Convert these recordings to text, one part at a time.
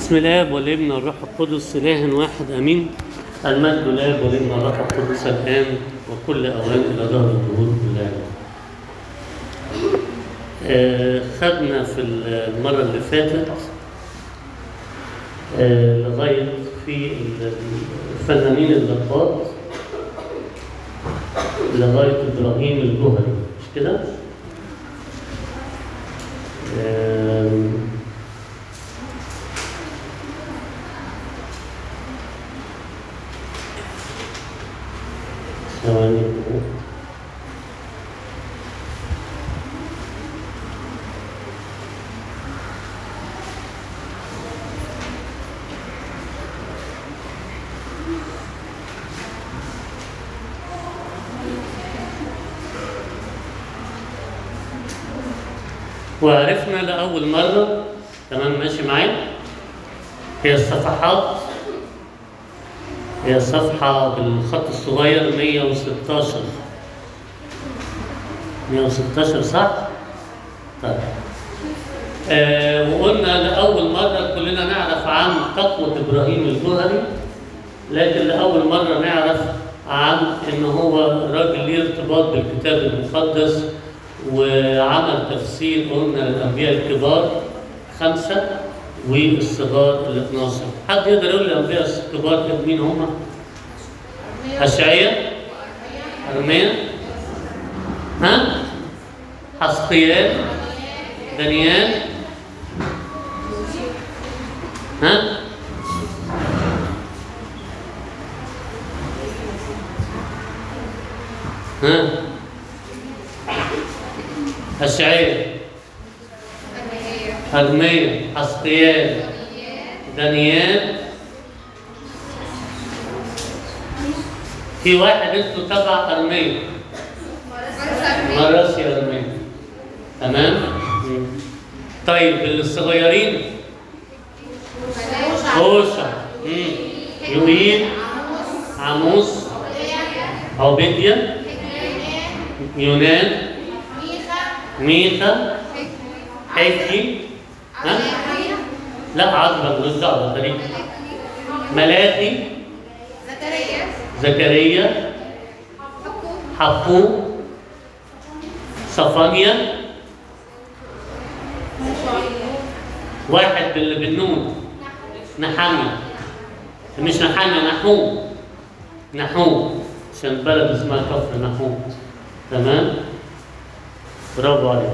بسم الله والابن والروح القدس إله واحد أمين المجد لله والابن والروح القدس الآن وكل أوان إلى دهر الدهور كلها آه، خدنا في المرة اللي فاتت آه، لغاية في الفنانين اللقاط لغاية إبراهيم الجهري مش كده؟ آم، ثواني كده. وعرفنا لأول مرة تمام ماشي معايا هي الصفحات هي الصفحة بالخط الصغير 116 116 صح؟ طيب آه وقلنا لأول مرة كلنا نعرف عن تقوى إبراهيم الجوهري لكن لأول مرة نعرف عن إن هو راجل ليه ارتباط بالكتاب المقدس وعمل تفسير قلنا للأنبياء الكبار خمسة والصغار ال 12 حد يقدر يقول لي الأنبياء الكبار كانوا مين هم؟ أشعية أرميا ها؟ حسقيال دانيال ها؟ ها؟ أشعية أرميا حسقيال دانيال في واحد اسمه تبع أرميا مراسي أرميا تمام؟ مم. طيب الصغيرين هوشع مم. يوئيل عاموس عبيديا يونان ميخا حجي ها؟ لا عظمة ملوش دعوة تاريخ ملاخي زكريا حقوق صفانيا واحد بال- بالنون نحامي مش نحامي نحوم نحوم عشان بلد اسمها كفر نحوم تمام برافو عليك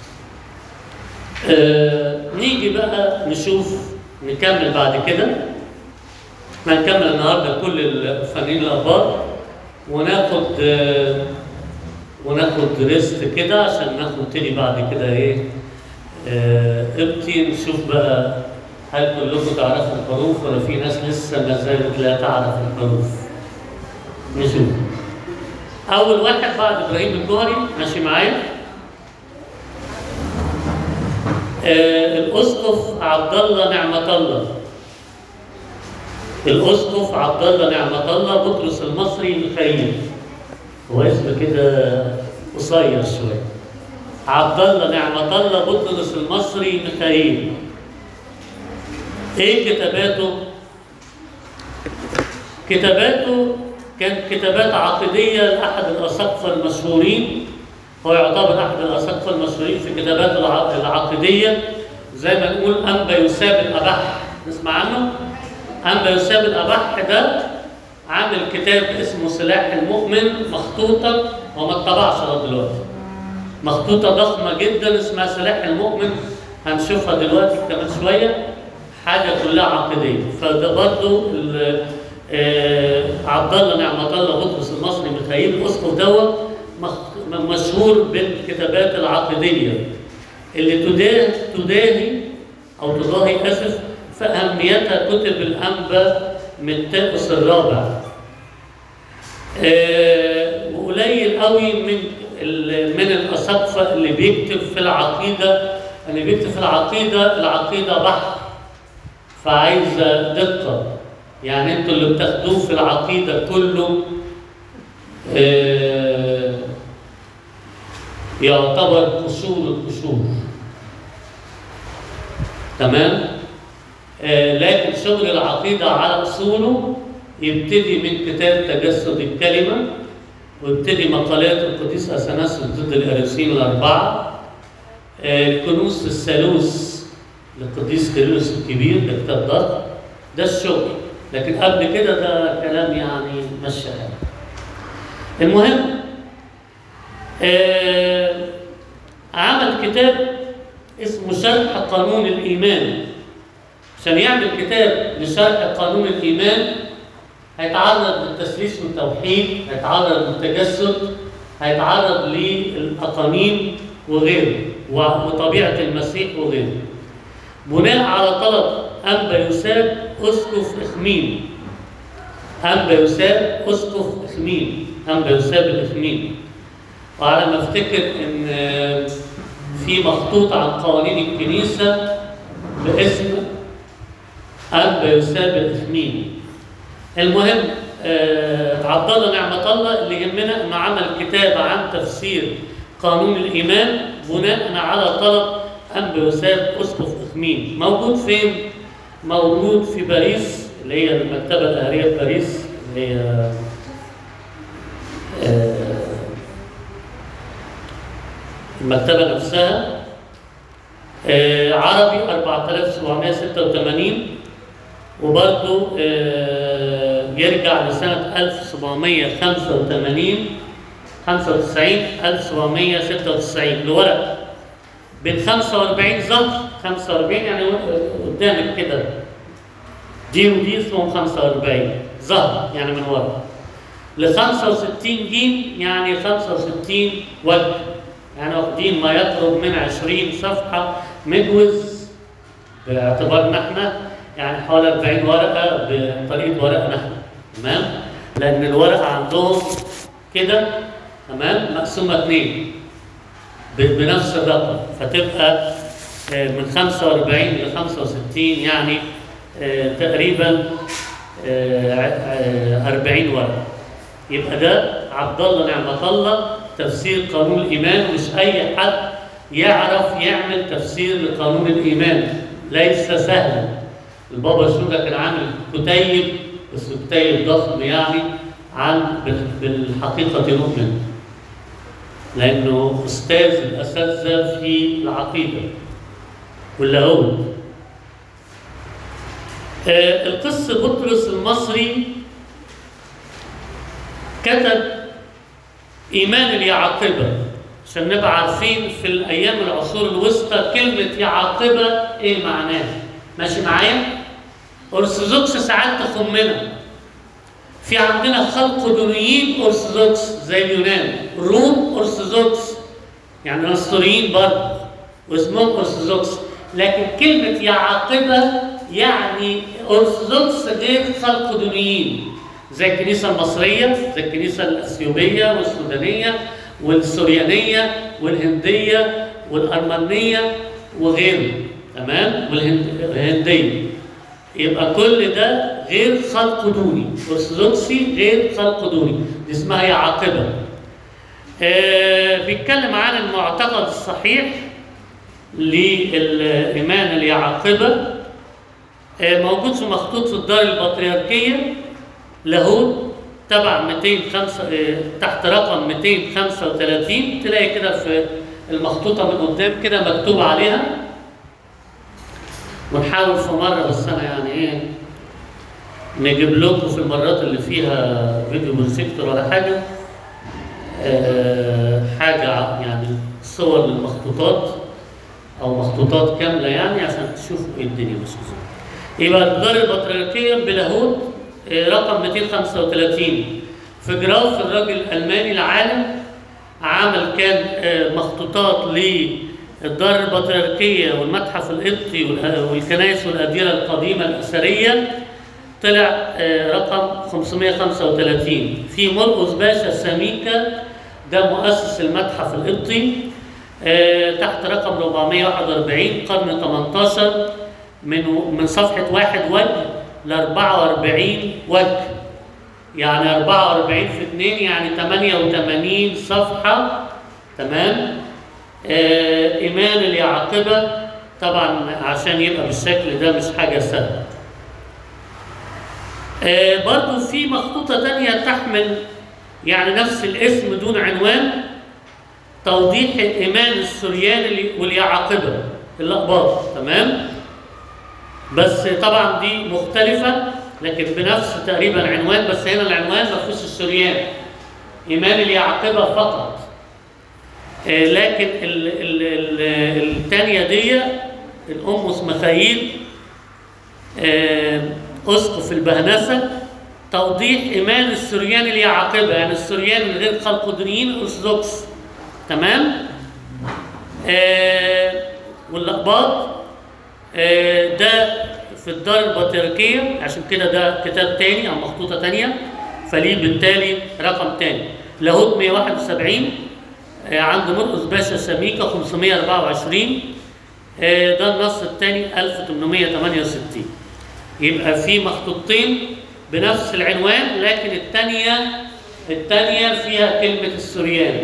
آه نيجي بقى نشوف نكمل بعد كده احنا هنكمل النهارده كل الفنانين الابار وناخد آه وناخد ريست كده عشان ناخد تاني بعد كده ايه آه ابتي نشوف بقى هل كلكم تعرفوا الحروف ولا في ناس لسه ما زالت لا تعرف الحروف نشوف اول واحد بعد ابراهيم الجوهري ماشي معايا آه الاسقف عبد الله نعمه الله الاسقف عبد الله نعمه الله بطرس المصري ميخائيل هو اسم كده قصير شويه عبد الله نعمه الله بطرس المصري ميخائيل ايه كتاباته كتاباته كانت كتابات عقيديه لاحد الاساقفه المشهورين هو يعتبر احد الاساقفه المشهورين في كتابات الع- العقيديه زي ما نقول انبا يساب الابح نسمع عنه انبا يساب الابح ده عامل كتاب اسمه سلاح المؤمن مخطوطه وما اتطبعش لغايه دلوقتي مخطوطه ضخمه جدا اسمها سلاح المؤمن هنشوفها دلوقتي كمان شويه حاجه كلها عقيديه فده برضه ال- آه، عبد الله نعمه الله بطرس المصري ميخائيل الاسقف دوت مخ- مشهور بالكتابات العقيديه اللي تداه تداهي او تضاهي اسف في اهميتها كتب الانبا متاوس الرابع آه، وقليل قوي من ال- من الاساقفه اللي بيكتب في العقيده اللي بيكتب في العقيده العقيده بحر فعايزه دقه يعني انتوا اللي بتاخدوه في العقيده كله آه، يعتبر قشور القشور تمام آه، لكن شغل العقيدة على أصوله يبتدي من كتاب تجسد الكلمة ويبتدي مقالات القديس أثناسيوس ضد الأريوسيين الأربعة آه، كنوز الثالوث للقديس كيرلس الكبير ده كتاب ضخم ده الشغل لكن قبل كده ده كلام يعني ماشي حاله المهم آه عمل كتاب اسمه شرح قانون الإيمان عشان يعمل كتاب لشرح قانون الإيمان هيتعرض للتثليث والتوحيد هيتعرض للتجسد هيتعرض للأقانيم وغيره و- وطبيعة المسيح وغيره بناء على طلب أنبا يساب أسقف إخميم أنبا يساب أسقف إخميم أنبا يساب الإخميم وعلى ما أفتكر إن آه، في مخطوط عن قوانين الكنيسة باسم أنبا يساب الإخميم المهم آه، عبد الله نعمة الله اللي يهمنا إنه عمل كتاب عن تفسير قانون الإيمان بناء على طلب أنبا يساب أسقف إخميم موجود فين؟ موجود في باريس اللي هي المكتبة الأهلية في باريس اللي هي آه، المكتبة نفسها آه، عربي 4786 وبرضه آه، يرجع لسنة 1785 95 1796 لورق بين 45 ظهر 45 يعني قدامك كده دي ودي اسمهم 45 ظهر يعني من ورا ل 65 جيم يعني 65 وجه يعني واخدين ما يقرب من 20 صفحة مجوز باعتبارنا احنا يعني حوالي 40 ورقة بطريقة ورقنا احنا تمام؟ لأن الورقة عندهم كده تمام مقسومة اتنين ب- بنفس الرقم فتبقى آه، من 45 ل 65 يعني آه، تقريبا آه، آه، 40 ورقة يبقى ده عبد الله نعمة الله تفسير قانون الإيمان مش أي حد يعرف يعمل تفسير لقانون الإيمان ليس سهلا البابا شنودة كان عامل كتيب بس كتيب ضخم يعني عن بال- بالحقيقة نؤمن لأنه أستاذ الأساتذة في العقيدة واللاهوت آه، القس بطرس المصري كتب إيمان اليعاقبة عشان نبقى عارفين في الأيام العصور الوسطى كلمة يعاقبة إيه معناها ماشي معايا؟ أرثوذكس ساعات تخمنا في عندنا خلق دونيين أرثوذكس زي اليونان روم أرثوذكس يعني نسطوريين برضه واسمهم أرثوذكس لكن كلمة يعاقبة يعني أرثوذكس غير خلق دونيين زي الكنيسة المصرية زي الكنيسة الأثيوبية والسودانية والسوريانية والهندية والأرمنية وغيره تمام والهندية يبقى كل ده غير خلق دوني أرثوذكسي غير خلق دوني دي اسمها هي عاقبة آه بيتكلم عن المعتقد الصحيح للإيمان اليعاقبة آه موجود في مخطوط في الدار البطريركية لاهوت تبع 205 آه، تحت رقم 235 تلاقي كده في المخطوطة من قدام كده مكتوب عليها ونحاول في مرة بس أنا يعني إيه نجيب لكم في المرات اللي فيها فيديو بروجيكتور ولا حاجة آه، حاجة ع- يعني صور للمخطوطات أو مخطوطات كاملة يعني عشان تشوفوا إيه الدنيا مش ازاي. يبقى الدار البطريركية بلاهوت آه، رقم 235 في جراف الراجل الألماني العالم عمل كان آه، مخطوطات للدار البطريركية والمتحف القبطي والها- والكنائس والأديرة القديمة الأثرية طلع آه، رقم 535 في مرقس باشا سميكا ده مؤسس المتحف القبطي آه، تحت رقم 441 قرن 18 من من صفحة واحد وجه ل 44 وجه يعني 44 في 2 يعني 88 صفحة تمام آه إيمان اليعقبة طبعا عشان يبقى بالشكل ده مش حاجة سهلة آه برضو في مخطوطة تانية تحمل يعني نفس الاسم دون عنوان توضيح الإيمان السرياني واليعاقبة الأقباط تمام بس طبعا دي مختلفة لكن بنفس تقريبا عنوان بس هنا العنوان ما فيهوش السريان إيمان اليعاقبة فقط آه لكن ال ال ال الثانية دي الأمس مخايل آه أسقف البهنسة توضيح إيمان السريان اليعاقبة يعني السريان الغير خلقدنيين الأرثوذكس تمام آه والأقباط آه ده في الدار البطريركية عشان كده ده كتاب تاني أو مخطوطة تانية فليه بالتالي رقم تاني لاهوت 171 آه عند مرقس باشا سميكة 524 آه ده النص الثاني 1868 يبقى في مخطوطتين بنفس العنوان لكن الثانية الثانية فيها كلمة السرياني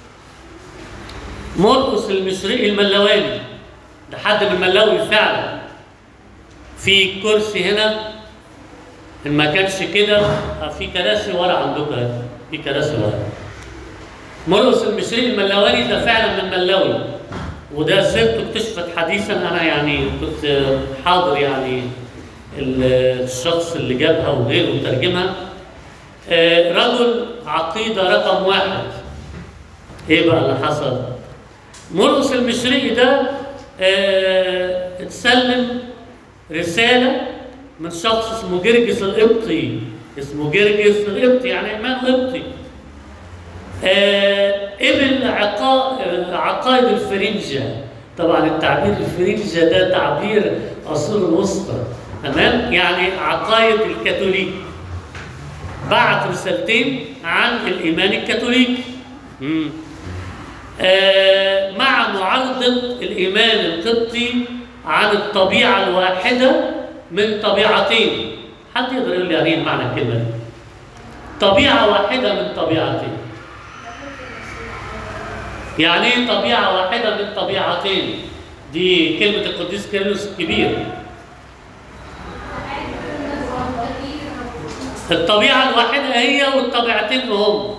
مرقس المصري الملواني ده حد من الملاوي فعلا في كرسي هنا ان ما كانش كده في كراسي ورا عندكم في كراسي ورا مرقس المصري الملواني ده فعلا من ملاوي وده سيرته اكتشفت حديثا انا يعني كنت حاضر يعني الشخص اللي جابها وغيره وترجمها آه رجل عقيدة رقم واحد ايه بقى اللي حصل مرقس المصري ده آه اتسلم رسالة من شخص اسمه جرجس القبطي اسمه جرجس القبطي يعني ايمان قبطي آه قبل عقائد الفرنجة طبعا التعبير الفرنجة ده تعبير عصور الوسطى تمام يعني عقائد الكاثوليك بعت رسالتين عن الايمان الكاثوليكي آه مع معارضه الايمان القبطي عن الطبيعه الواحده من طبيعتين حد يقدر يقول لي يعني ايه معنى الكلمه دي طبيعه واحده من طبيعتين يعني ايه طبيعه واحده من طبيعتين دي كلمه القديس كيرلس الكبير الطبيعة الواحدة هي والطبيعتين هم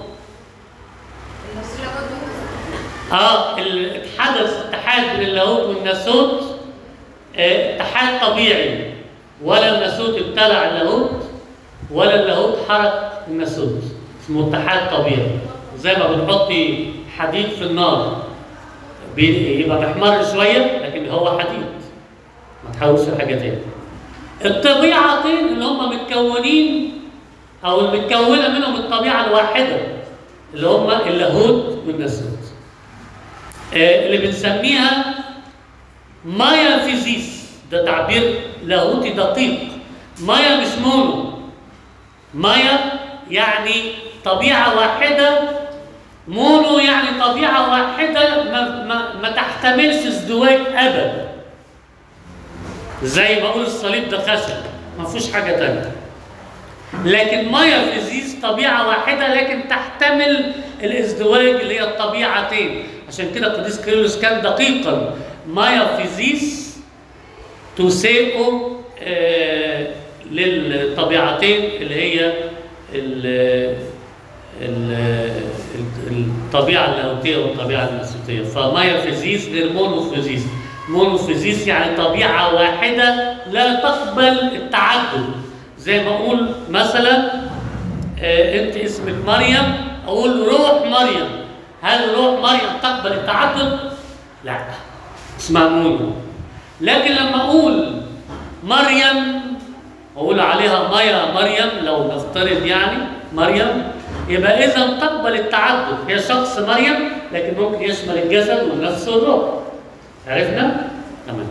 اه حدث اتحاد بين اللاهوت والناسوت اه اتحاد طبيعي ولا الناسوت ابتلع اللاهوت ولا اللاهوت حرق الناسوت اسمه اتحاد طبيعي زي ما بنحطي حديد في النار يبقى محمر شويه لكن هو حديد ما تحاولش حاجه تاني الطبيعتين اللي هم متكونين او المتكونه منهم الطبيعه الواحده اللي هم اللاهوت والناسوت آه اللي بنسميها مايا فيزيس ده تعبير لاهوتي دقيق مايا مش مونو مايا يعني طبيعه واحده مونو يعني طبيعه واحده ما, ما, ما تحتملش ازدواج ابدا زي ما اقول الصليب ده خشب ما فيهوش حاجه تانيه لكن مايا فيزيس طبيعة واحدة لكن تحتمل الازدواج اللي هي الطبيعتين عشان كده القديس كيرلس كان دقيقا مايا فيزيس تسيئو آه للطبيعتين اللي هي ال ال الطبيعة اللاهوتية والطبيعة الناسوتية فمايا فيزيس غير مونوفيزيس مونوفيزيس يعني طبيعة واحدة لا تقبل التعدد زي ما اقول مثلا آه انت اسمك مريم اقول روح مريم هل روح مريم تقبل التعدد لا اسمها مونو لكن لما اقول مريم اقول عليها مايا مريم لو نفترض يعني مريم يبقى اذا تقبل التعدد هي شخص مريم لكن ممكن يشمل الجسد والنفس والروح عرفنا تمام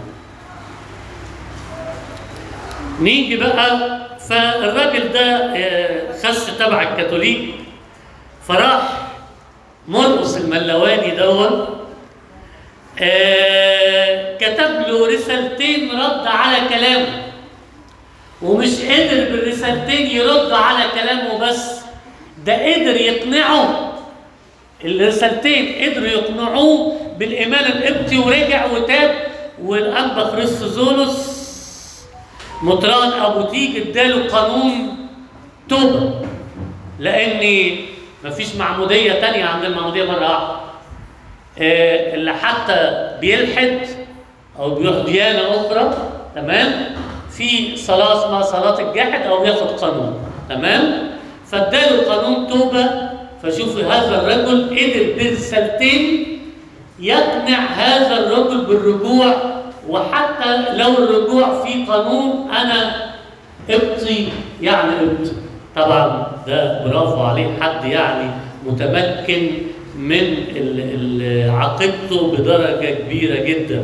نيجي بقى فالراجل ده خش تبع الكاثوليك فراح مرقس الملواني دون كتب له رسالتين رد على كلامه ومش قدر بالرسالتين يرد على كلامه بس ده قدر يقنعه الرسالتين قدروا يقنعوه بالايمان القبطي ورجع وتاب والانبا خريستوزولوس مطران ابو تيج اداله قانون توبه لان مفيش معموديه تانية عند المعموديه مره واحده آه، اللي حتى بيلحد او بيروح ديانه اخرى تمام في صلاه اسمها صلاه الجاحد او ياخد قانون تمام فاداله قانون توبه فشوف هذا الرجل قدر برسالتين يقنع هذا الرجل بالرجوع وحتى لو الرجوع في قانون انا ابطي يعني ابطي طبعا ده برافو عليه حد يعني متمكن من ال- ال- عقيدته بدرجه كبيره جدا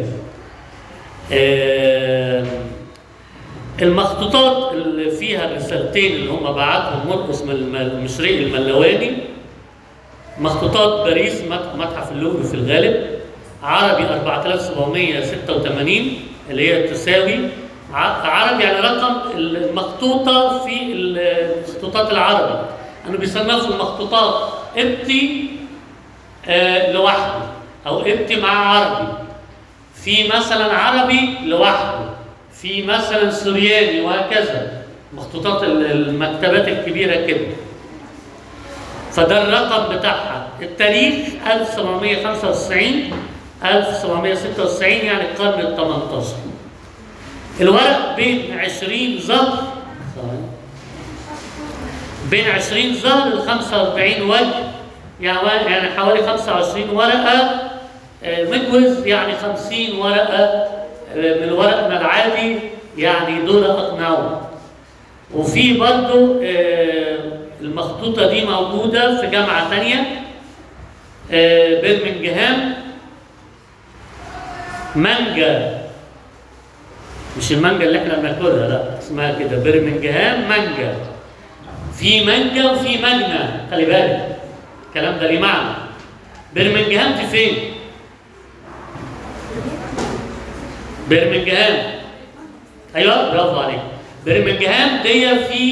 آم، المخطوطات اللي فيها الرسالتين اللي هم بعتهم مرقس من الم- المشرقي الملواني مخطوطات باريس مت- متحف اللوفر في الغالب عربي 4786 اللي هي تساوي ع- عربي يعني رقم المخطوطة في المخطوطات العربي أنا بيسموها في المخطوطات ابتي آه لوحده أو ابتي مع عربي في مثلا عربي لوحده في مثلا سورياني وهكذا مخطوطات ال- المكتبات الكبيرة كده فده الرقم بتاعها التاريخ 1795 1796 يعني القرن ال 18 الورق بين 20 زهر ثواني. بين 20 زهر ل 45 وجه يعني وا- يعني حوالي 25 ورقة آه، مجوز يعني 50 ورقة آه، من ورقنا العادي يعني دول أقنعوا وفي برضو آه، المخطوطة دي موجودة في جامعة تانية آه، برمنجهام مانجا مش المانجا اللي احنا بناكلها لا اسمها كده برمنجهام مانجا في مانجا وفي مجنى خلي بالك الكلام ده ليه معنى برمنجهام دي فين؟ برمنجهام ايوه برافو عليك برمنجهام دي في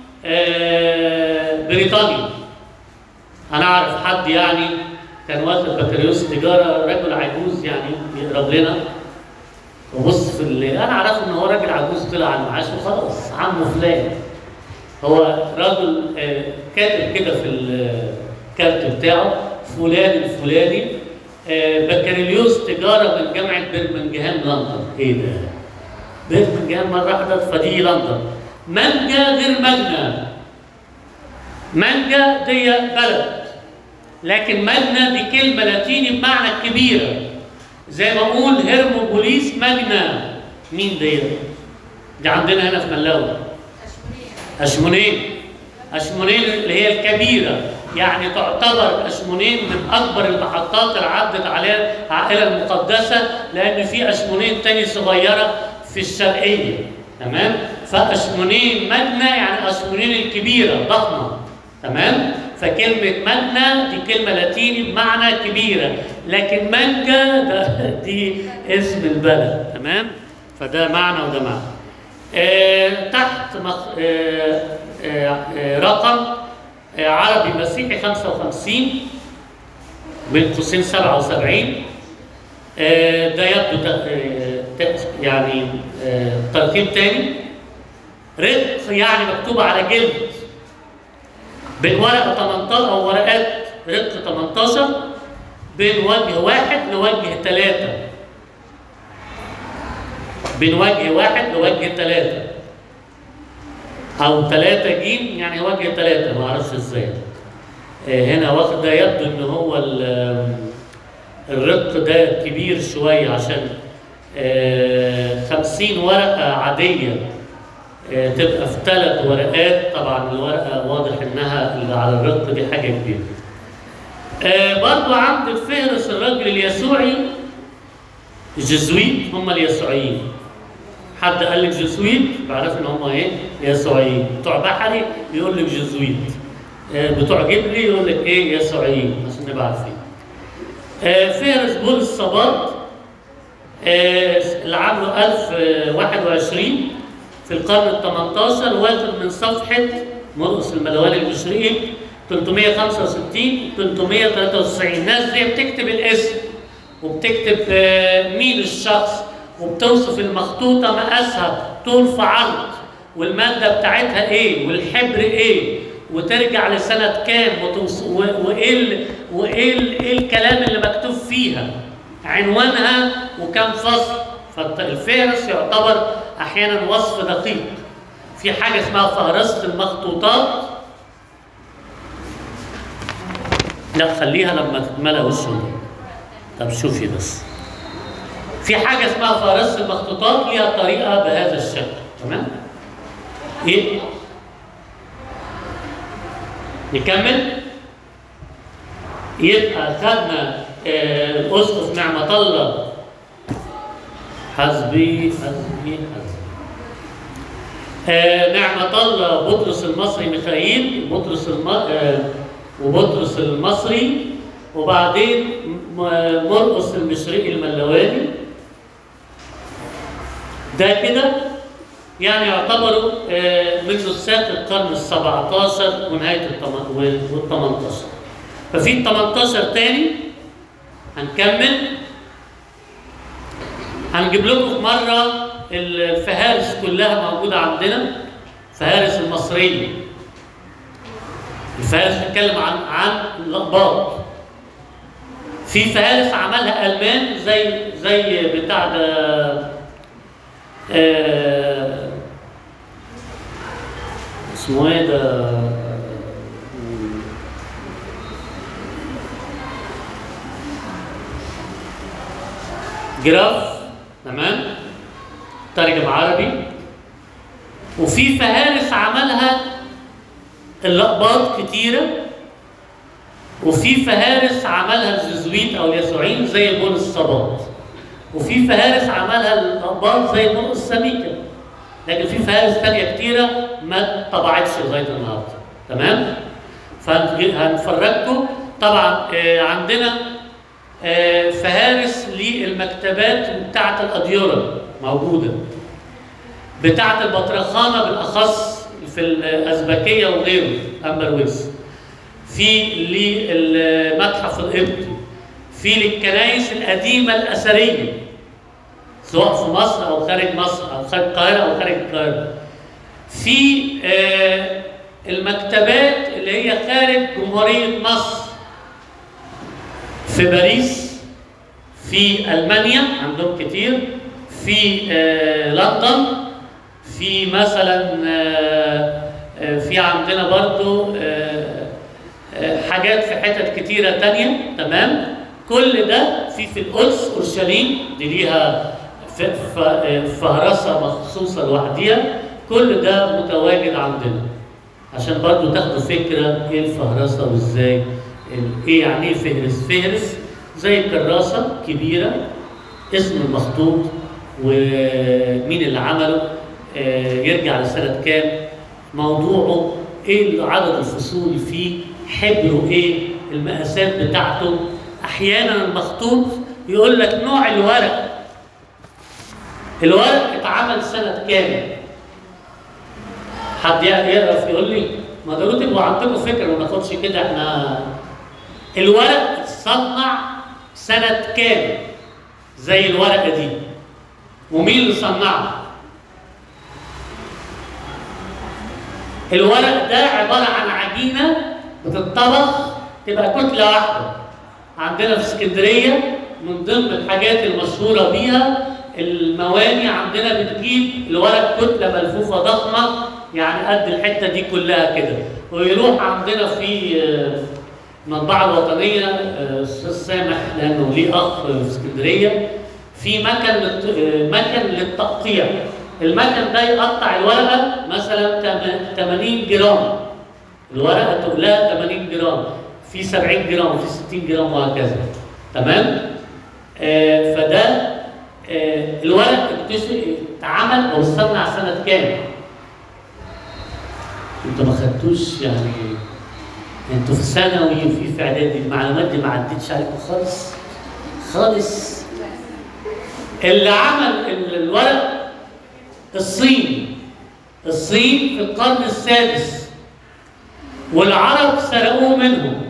آه بريطانيا انا اعرف حد يعني كان واخد بكالوريوس تجاره رجل عجوز يعني يقرب لنا وبص في اللي انا اعرف ان هو راجل عجوز طلع على المعاش وخلاص عمه فلان هو راجل آه، كاتب كده في الكارت بتاعه فلان الفلاني آه، بكالوريوس تجاره من جامعه برمنجهام لندن ايه ده؟ برمنجهام مره واحده فدي لندن مانجا غير مجنى مانجا دي بلد لكن مجنى دي كلمه لاتيني بمعنى كبيره زي ما اقول هرموبوليس مجنى مين دي؟ دي عندنا هنا في ملاوي أشمونين أشمونين اللي هي الكبيرة يعني تعتبر أشمونين من أكبر المحطات اللي عدت عليها العائلة المقدسة لأن في أشمونين تاني صغيرة في الشرقية تمام فأشمونين مجنى يعني أشمونين الكبيرة ضخمة تمام فكلمة مجنى دي كلمة لاتيني بمعنى كبيرة لكن مانجا ده دي اسم البلد تمام فده معنى وده معنى آه، تحت مخ... آه، آه، آه، رقم آه، عربي مسيحي 55 بين قوسين 77 آه، ده يبدو ت- آه، ت- يعني آه، ترتيب تاني رق يعني مكتوب على جلد بين ورقة 18 أو ورقات رق 18 بين وجه واحد لوجه ثلاثة بين وجه واحد لوجه ثلاثة أو ثلاثة جيم يعني وجه ثلاثة ما أعرفش إزاي آه، هنا واخد ده يبدو إن هو ال- الرق ده كبير شوية عشان آه، خمسين ورقة عادية آه، تبقى في ثلاث ورقات طبعا الورقة واضح إنها اللي على الرق دي حاجة كبيرة آه، برضو عند الفهرس الرجل اليسوعي الجزويت هم اليسوعيين حد قال لك جزويت بعرف ان هم ايه يسوعيين بتوع بحري يقول لك جزويت آه، بتوع جبلي يقول لك ايه يسوعيين عشان نبقى عارفين آه، فهرس بولس صباط آه، اللي عامله 1021 في القرن ال 18 واخد من صفحه مرقس الملواني المشرقي 365 393 الناس دي بتكتب الاسم وبتكتب آه، مين الشخص وبتوصف المخطوطة مقاسها طول في عرض والمادة بتاعتها ايه والحبر ايه وترجع لسنة كام وتوص... و... وايه ال... وايه ال... إيه الكلام اللي مكتوب فيها عنوانها وكم فصل فالفهرس يعتبر احيانا وصف دقيق في حاجة اسمها فهرسة المخطوطات لا خليها لما تتملى وشه طب شوفي بس في حاجة اسمها فهرسة المخطوطات ليها طريقة بهذا الشكل تمام؟ ايه؟ نكمل؟ يبقى خدنا آه، الأسقف نعمة الله حسبي حسبي حسبي آه، نعمة الله بطرس المصري ميخائيل بطرس الم... آه، وبطرس المصري وبعدين م- مرقس المشرقي الملواني ده كده يعني يعتبروا آه، من نساخ القرن ال 17 ونهايه ال 18 ففي ال 18 تاني هنكمل هنجيب لكم في مره الفهارس كلها موجوده عندنا فهارس المصريه الفهارس بتتكلم عن عن الاقباط في فهارس عملها المان زي زي بتاع ده آه، اسمه ايه ده جراف تمام ترجم عربي وفي فهارس عملها الأقباط كتيرة وفي فهارس عملها الجزويت أو اليسوعيين زي بول الصباط وفي فهارس عملها الأقباط زي بول السميكة لكن في فهارس تانية كتيرة ما طبعتش لغاية النهاردة تمام؟ فهنفرجكم طبعا آه، عندنا آه، فهارس للمكتبات بتاعة الأديرة موجودة بتاعة البطرخانة بالأخص في الأزبكية وغيره أمبرويس في للمتحف القبطي في للكنائس القديمة الأثرية سواء في مصر أو خارج مصر أو خارج القاهرة أو خارج القاهرة في آه، المكتبات اللي هي خارج جمهورية مصر في باريس في ألمانيا عندهم كتير في آه، لندن في مثلا آه، آه، في عندنا برضو آه، آه، حاجات في حتت كتيرة تانية تمام كل ده في في القدس أورشليم دي ليها ف- ف- آه، فهرسة مخصوصة لوحديها كل ده متواجد عندنا عشان برضو تاخدوا فكرة ايه الفهرسة وازاي ال- ايه يعني ايه فهرس فهرس زي كراسة كبيرة اسم المخطوط ومين اللي عمله آه، يرجع لسنة كام موضوعه ايه عدد الفصول فيه حبره ايه المقاسات بتاعته احيانا المخطوط يقول لك نوع الورق الورق اتعمل سنة كام حد يعرف يقول لي ما ضروري تبقوا عندكم فكره ما ناخدش كده احنا الورق اتصنع سنة كام زي الورقة دي ومين اللي صنعها الورق ده عبارة عن عجينة بتطبخ تبقى كتلة واحدة عندنا في اسكندرية من ضمن الحاجات المشهورة بيها المواني عندنا بتجيب الورق كتلة ملفوفة ضخمة يعني قد الحتة دي كلها كده ويروح عندنا في آه، المطبعة الوطنية آه، أستاذ سامح لأنه ليه أخ في اسكندرية في مكن للت- آه، مكن للتقطيع المكن ده يقطع الورقة مثلا تم- 80 جرام الورقة تقلها 80 جرام في 70 جرام في 60 جرام وهكذا تمام آه فده آه الورق اكتشف اتعمل او صنع سنة كام؟ انتوا ما خدتوش يعني انتوا في ثانوي وفي في اعدادي المعلومات دي ما عدتش عليكم خالص خالص اللي عمل ال- الورق الصين الصين في القرن السادس والعرب سرقوه منهم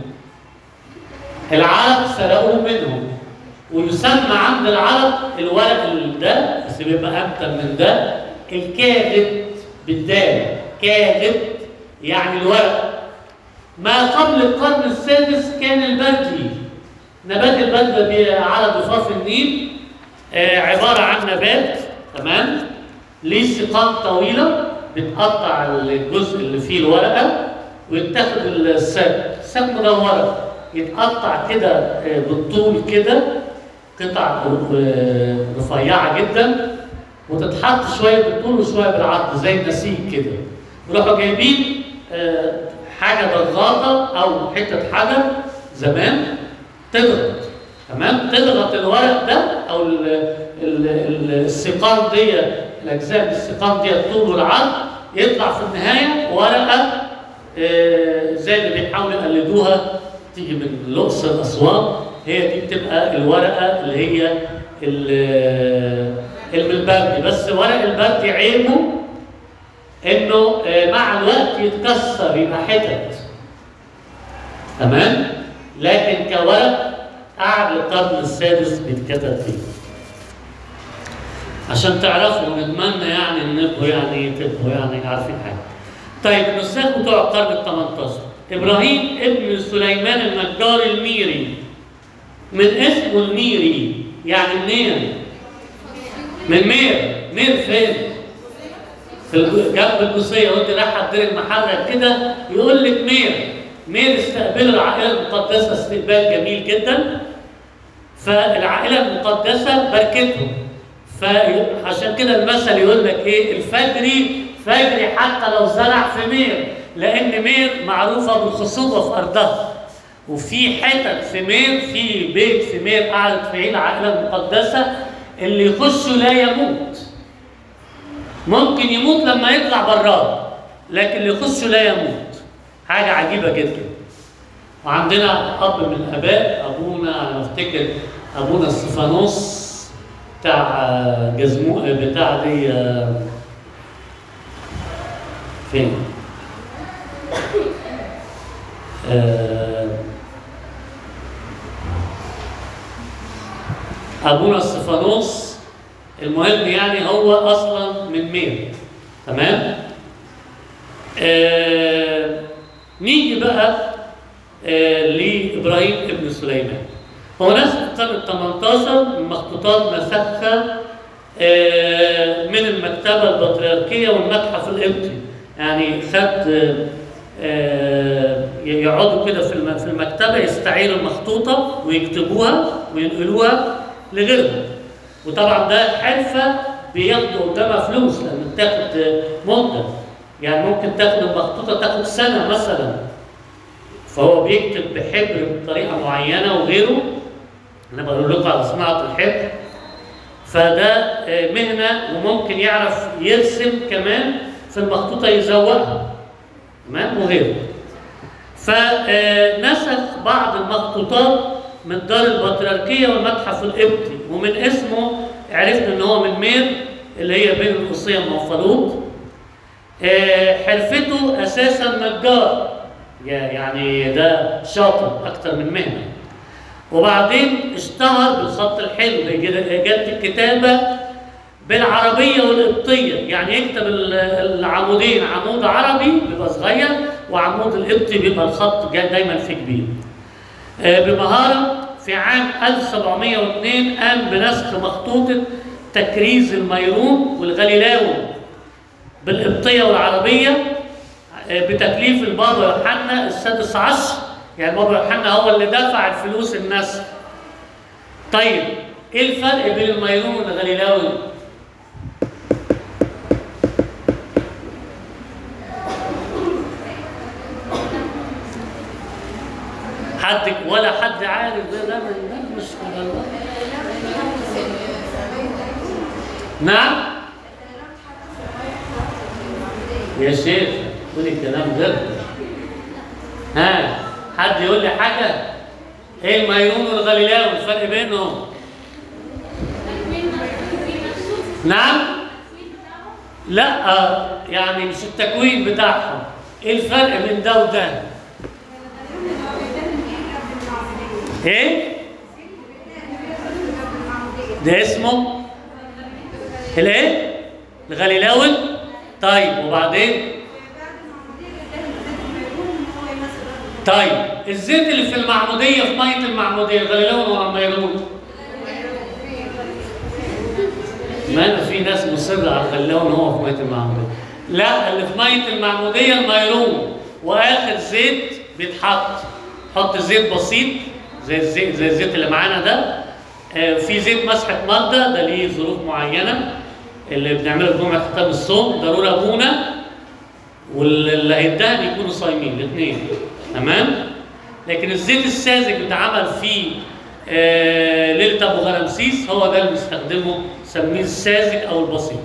العرب سرقوه منهم ويسمى عند العرب الورق ال- ده بس بيبقى امتن من ده الكاغد بالدال كاغد يعني الورق ما قبل القرن السادس كان البردي نبات البردي على ضفاف النيل آه عباره عن نبات تمام ليه سقام طويله بتقطع الجزء اللي فيه الورقه ويتاخد الساق الساق مدوره يتقطع كده آه، بالطول كده قطع آه، رفيعه جدا وتتحط شويه بالطول وشويه بالعرض زي النسيج كده يروحوا جايبين آه، حاجه ضغاطه او حته حجر زمان تضغط تمام تضغط الورق ده او ال ال ال السقام دي الاجزاء من السقام دي الطول والعرض يطلع في النهايه ورقه آه، زي اللي بيحاولوا يقلدوها تيجي من الاقصر اسوان هي دي بتبقى الورقه اللي هي ال- الملبردي بس ورق البردي عيبه انه آه، مع الوقت يتكسر يبقى حتت تمام لكن كورق قعد للقرن السادس بيتكتب فيه عشان تعرفوا نتمنى يعني انكم يعني تبقوا يعني عارفين حاجه طيب النساخ بتوع القرن ال 18 ابراهيم ابن سليمان النجار الميري من اسمه الميري يعني منين؟ من مير مير فين؟ في الج- جنب الجوسية وانت رايحة تدير المحرك كده يقول لك مير مير استقبلوا العائلة المقدسة استقبال جميل جدا فالعائلة المقدسة باركتهم فعشان كده المثل يقول لك ايه الفجري فجري حتى لو زرع في مير لان مير معروفة بالخصوبة في ارضها وفي حتت في مير في بيت في مير قعدت فيه العائلة المقدسة اللي يخشوا لا يموت ممكن يموت لما يطلع براه لكن اللي يخش لا يموت حاجة عجيبة جدا وعندنا أب من الآباء أبونا أنا أفتكر أبونا استفانوس بتاع آه، جزمو آه، بتاع دي آه، فين؟ آه، أبونا استفانوس المهم يعني هو اصلا من مير تمام آه نيجي بقى آه لابراهيم ابن سليمان هو نسخ القرن ال 18 من مخطوطات نسخها آه من المكتبه البطريركيه والمتحف القبطي يعني خد آه، آه يقعدوا كده في الم- في المكتبه يستعيروا المخطوطه ويكتبوها وينقلوها لغيرهم وطبعا ده حرفه بياخدوا قدامها فلوس لان بتاخد مده يعني ممكن تاخد المخطوطه تاخد سنه مثلا فهو بيكتب بحبر بطريقه معينه وغيره انا بقول لكم على صناعه الحبر فده آه، مهنه وممكن يعرف يرسم كمان في المخطوطه يزوقها تمام وغيره فنسخ بعض المخطوطات من الدار البطريركيه والمتحف القبطي ومن اسمه عرفنا ان هو من مير اللي هي بين القصيه ومنفلوط آه، حرفته اساسا نجار يا- يعني ده شاطر اكتر من مهنه وبعدين اشتهر بالخط الحلو بإيجاد الكتابه بالعربيه والقبطيه يعني يكتب ال- العمودين عمود عربي بيبقى صغير وعمود القبطي بيبقى الخط جا- دايما فيه كبير آه، بمهارة في عام 1702 قام بنسخ مخطوطة تكريز الميرون والغليلاوي بالقبطية والعربية آه، بتكليف البابا يوحنا السادس عشر يعني البابا يوحنا هو اللي دفع الفلوس النسخ طيب ايه الفرق بين الميرون والغليلاوي؟ حد ولا حد عارف ده لا لا مش والله. نعم يا شيخ قولي الكلام ده ها حد يقول لي حاجه ايه الميرون والغليلاوي الفرق بينهم نعم لا آه، يعني مش التكوين بتاعهم ايه الفرق بين ده وده ايه ده اسمه الايه؟ الغليلاوي طيب وبعدين طيب الزيت اللي في المعموديه في ميه المعموديه الغليلاوي ولا الميرون؟ ما أنا في ناس مصرة على الغلاون هو في مية المعمودية. لا اللي في مية المعمودية الميرون وآخر زيت بيتحط حط زيت بسيط زي الزيت زي الزيت اللي معانا ده آه، في زيت مسحة مرضى ده ليه ظروف معينة اللي بنعمله في جمعة ختام الصوم ضروري أبونا واللي هيدهن يكونوا صايمين الاثنين تمام لكن الزيت الساذج اللي اتعمل في آه، ليله ابو غرمسيس هو ده اللي بنستخدمه نسميه الساذج او البسيط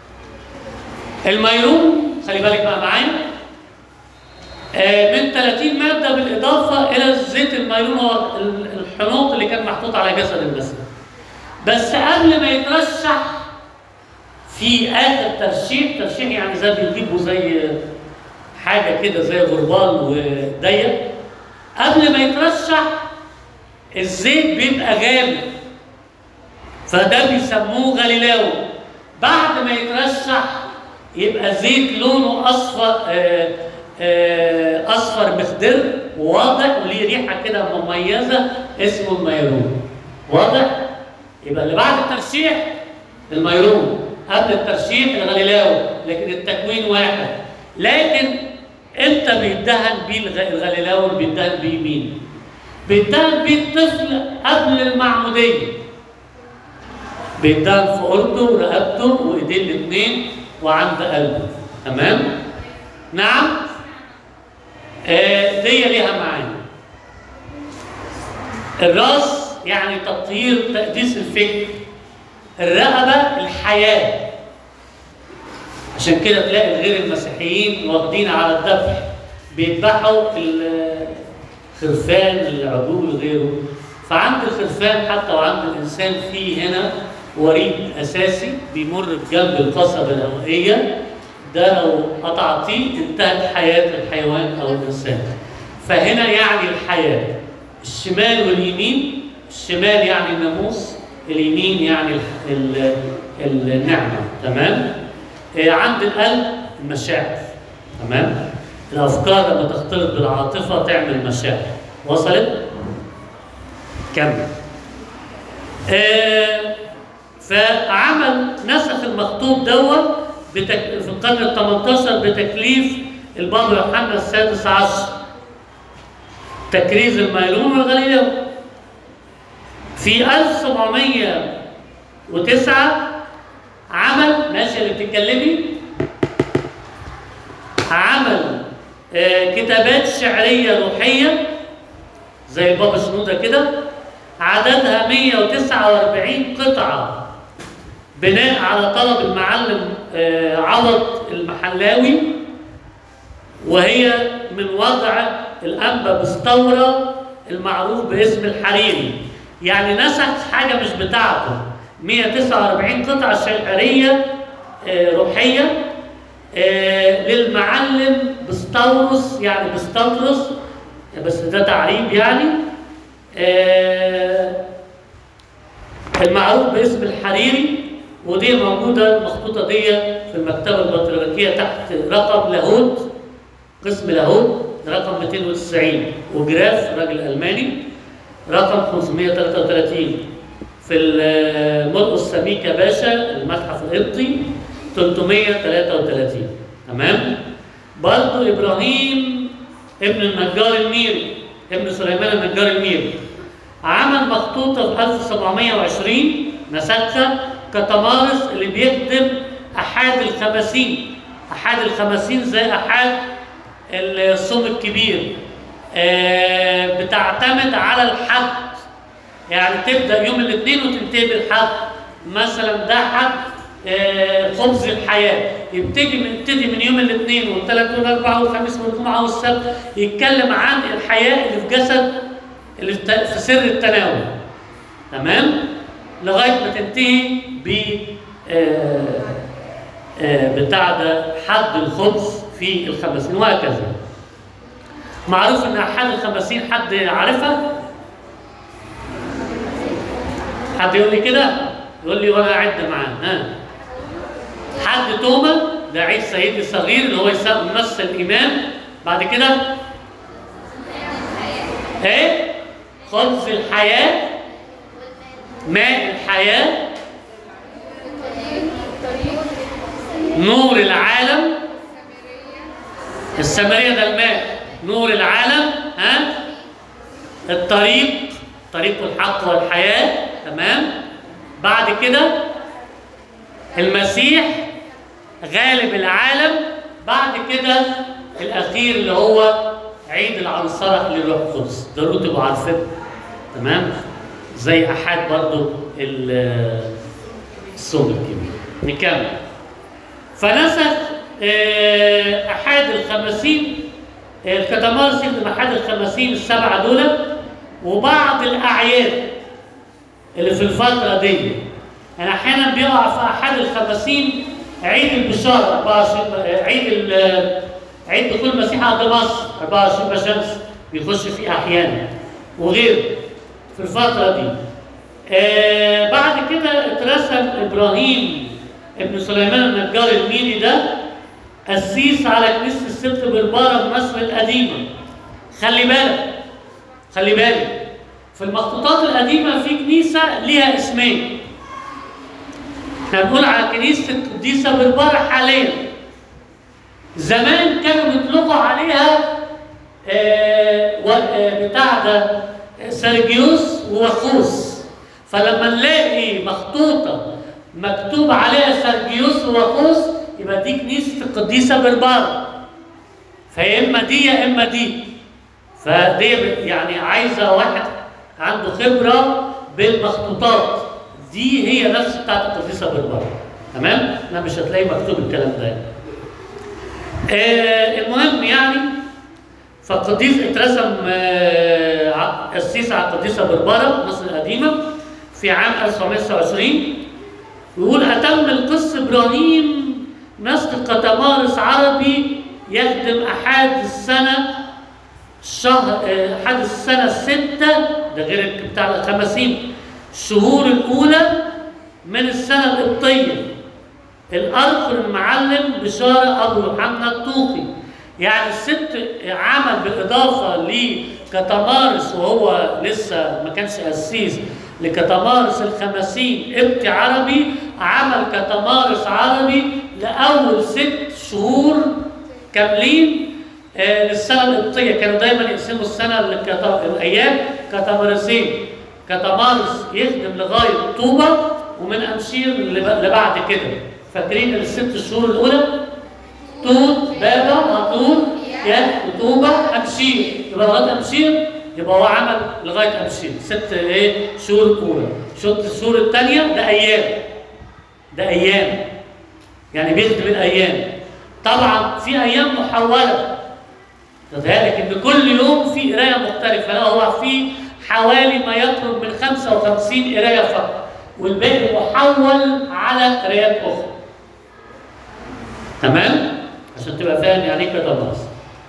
الميرون خلي بالك بقى معايا آه، من 30 ماده بالاضافه الى زيت الميرون هو ال- الحنوط اللي كان محطوط على جسد المسيح بس قبل ما يترشح في اخر ترشيح ترشيح يعني زي بيجيبوا زي حاجه كده زي غربال وضيق قبل ما يترشح الزيت بيبقى غامق فده بيسموه غليلاوي بعد ما يترشح يبقى زيت لونه اصفر آه، آه، اصفر مخضر وواضح وليه ريحه كده مميزه اسمه الميرون واضح يبقى اللي بعد الترشيح الميرون قبل الترشيح الغليلاوي لكن التكوين واحد لكن امتى بيدهن بيه الغ- الغليلاوي بيدهن بيه مين؟ بيدهن بيه الطفل قبل المعموديه بيدهن في قرده ورقبته وايديه الاثنين وعند قلبه تمام؟ نعم؟ آه دي ليها معاني الراس يعني تطهير تقديس الفكر الرقبه الحياه عشان كده تلاقي غير المسيحيين واخدين على الذبح بيذبحوا الخرفان العجول وغيره فعند الخرفان حتى وعند الانسان في هنا وريد اساسي بيمر بجنب القصبه الهوائيه ده لو قطعتيه انتهت حياه الحيوان او الانسان فهنا يعني الحياه الشمال واليمين الشمال يعني الناموس اليمين يعني ال- ال- النعمه تمام إيه، عند القلب المشاعر تمام الافكار لما تختلط بالعاطفه تعمل مشاعر وصلت كمل آه فعمل نسخ المخطوط دوت بتك... في القرن ال 18 بتكليف البابا يوحنا السادس عشر تكريز الميلون والغليلاوي في 1709 عمل ماشي اللي بتتكلمي عمل آه، كتابات شعرية روحية زي بابا شنودة كده عددها 149 قطعة بناء على طلب المعلم آه، عوض المحلاوي وهي من وضع الأنبا بستورة المعروف باسم الحريري يعني نسخ حاجة مش بتاعته 149 قطعة شعرية آه، روحية آه، للمعلم بسطورس يعني بسططرس بس ده تعريب يعني آه، المعروف باسم الحريري ودي موجودة المخطوطة دي في المكتبة البطريركية تحت رقم لاهوت قسم لاهوت رقم 290 وجراف راجل ألماني رقم 533 في المرقس سميكة باشا المتحف القبطي 333 تمام برضو إبراهيم ابن النجار الميري ابن سليمان النجار الميري عمل مخطوطة في 1720 نسخها كتمارس اللي بيخدم أحد الخمسين أحد الخمسين زي أحد الصوم الكبير آه، بتعتمد على الحد يعني تبدا يوم الاثنين وتنتهي بالحد مثلا ده حد آه، خبز الحياه يبتدي من يبتدي من يوم الاثنين والثلاث والاربعاء والخميس والجمعه والسبت يتكلم عن الحياه اللي في جسد اللي في ت- في سر التناول تمام لغايه ما تنتهي ب آه، آه، بتاع ده حد الخبز في الخمسين وهكذا معروف ان احد الخمسين حد عارفها حد يقول لي كده يقول لي وانا اعد معاه ها حد توما ده عيد سيدي صغير اللي هو يسمى- يمثل الإمام بعد كده ايه خبز الحياة ماء الحياة نور العالم السامرية ده الماء نور العالم ها الطريق طريق الحق والحياة تمام بعد كده المسيح غالب العالم بعد كده الأخير اللي هو عيد العنصرة للروح القدس ضروري تبقوا عارفين تمام زي أحد برضو ال- الصوم الكبير نكمل فنسخ آه، أحد الخمسين آه، الكتمارس يخدم أحد الخمسين السبعة دول وبعض الأعياد اللي في الفترة دي يعني أحيانا بيقع في أحد الخمسين عيد البشارة 24 آه، عيد ال- آه، عيد دخول المسيح على مصر 24 بشمس بيخش فيه أحيانا وغيره في الفترة دي آه بعد كده اترسم ابراهيم ابن سليمان النجار الميري ده قسيس على كنيسه الست برباره بمصر القديمه خلي بالك خلي بالك في المخطوطات القديمه في كنيسه ليها اسمين احنا بنقول على كنيسه القديسه برباره حاليا زمان كانوا بيطلقوا عليها آه و- آه، بتاع ده سرجيوس ووخوس فلما نلاقي مخطوطة مكتوب عليها سرجيوس ووخوس يبقى دي كنيسة القديسة بربارة فيا إما دي يا إما دي فدي يعني عايزة واحد عنده خبرة بالمخطوطات دي هي نفس بتاعت القديسة بربارة تمام؟ أنا مش هتلاقي مكتوب الكلام ده يعني. آه المهم يعني فالقديس اترسم آه، ع- قسيس على القديسه بربره مصر القديمه في عام 1929 ويقول اتم القس ابراهيم نسل قطمارس عربي يخدم احاد السنه شهر آه، احد السنه السته ده غير بتاع الخمسين الشهور الاولى من السنه القبطيه الأرخ المعلم بشارة أبو يوحنا الطوقي يعني الست عمل بالإضافة لكتمارس وهو لسه ما كانش قسيس لكتمارس الخمسين قبطي عربي عمل كتمارس عربي لأول ست شهور كاملين آه، للسنة القبطية كانوا دايما يقسموا السنة للكت- الأيام كتمارسين كتمارس يخدم لغاية طوبة ومن أمشير لب- لبعد كده فاكرين الست شهور الأولى توت بابا هطور يد وطوبة أمشير يبقى لغاية أمشير يبقى هو عمل لغاية أمشير ست إيه شهور الأولى شهور الشهور الثانية ده أيام ده أيام يعني بيخدم الأيام طبعا في أيام محولة كذلك ان كل يوم في قرايه مختلفه لا هو في حوالي ما يقرب من 55 قرايه فقط والباقي محول على قرايات اخرى تمام عشان تبقى فاهم يعني ايه كده مصر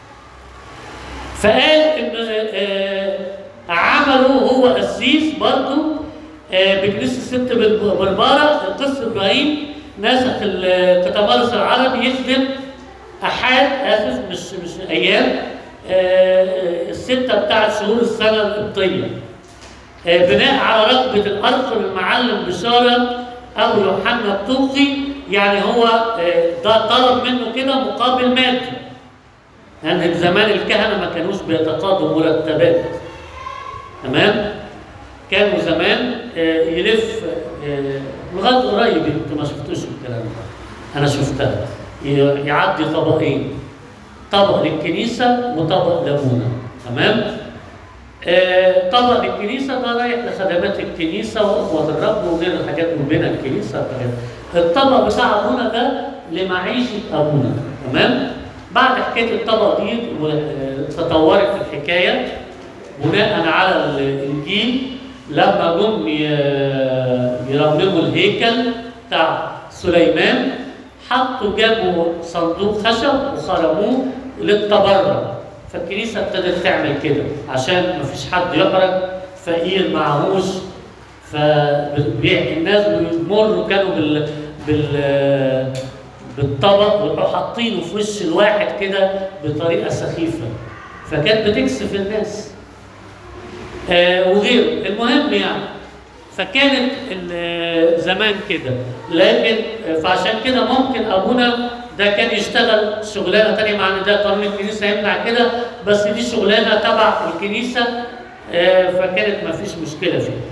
فقال ان آه، عمله هو قسيس برضه آه، بكنيسه الست بن- برباره القس ابراهيم ناسخ الكتمارس العربي يخدم احاد اسف مش مش ايام آه، السته بتاعت شهور السنه القبطيه آه، بناء على رغبه الارقم المعلم بشاره ابو يوحنا الطوقي يعني هو آه، ده طلب منه كده مقابل مادي لان يعني زمان الكهنه ما كانوش بيتقاضوا مرتبات تمام كانوا زمان آه، يلف آه، لغايه قريب انتوا ما شفتوش الكلام ده انا شفتها ي- يعدي طبقين طبق للكنيسه وطبق لابونا تمام آه، طبق للكنيسه ده رايح لخدمات الكنيسه واخوه الرب وغير الحاجات من بين الكنيسه والحاجات. الطبق بتاع ابونا ده لمعيشه ابونا تمام بعد حكايه الطبق دي و- آه، تطورت الحكايه بناء على الانجيل لما جم ي- يرمموا الهيكل بتاع سليمان حطوا جابوا صندوق خشب وخرموه للتبرع فالكنيسه ابتدت تعمل كده عشان ما فيش حد يحرج فقير معهوش فالناس بيمروا كانوا بال بال بالطبق ويروحوا حاطينه في وش الواحد كده بطريقه سخيفه فكانت بتكسف الناس آه وغيره المهم يعني فكانت ال- زمان كده لكن آه، فعشان كده ممكن ابونا ده كان يشتغل شغلانه تانية مع ان ده قانون الكنيسه يمنع كده بس دي شغلانه تبع الكنيسه آه، فكانت ما فيش مشكله فيها.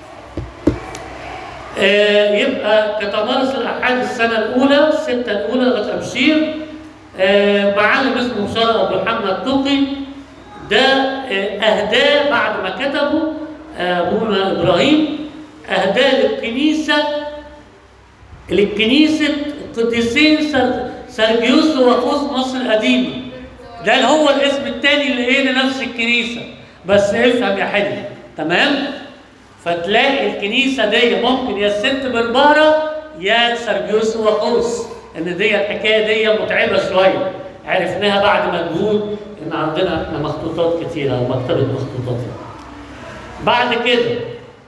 آه، يبقى كتمارس الاحاد السنه الاولى السته الاولى لغايه ابشير آه، معلم اسمه بشار ابو محمد الطوقي ده آه، اهداه بعد ما كتبه آه، ابونا ابراهيم اهداه للكنيسه للكنيسه القديسين سر- سرجيوس وقوس مصر القديمه ده اللي هو الاسم الثاني اللي ايه لنفس الكنيسه بس افهم يا حلو تمام فتلاقي الكنيسه دي ممكن يا الست برباره يا سرجيوس وقوس ان دي الحكايه دي متعبه شويه عرفناها بعد مجهود ان عندنا احنا مخطوطات كتيره ومكتبه مخطوطات بعد كده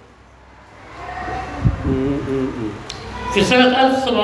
في سنة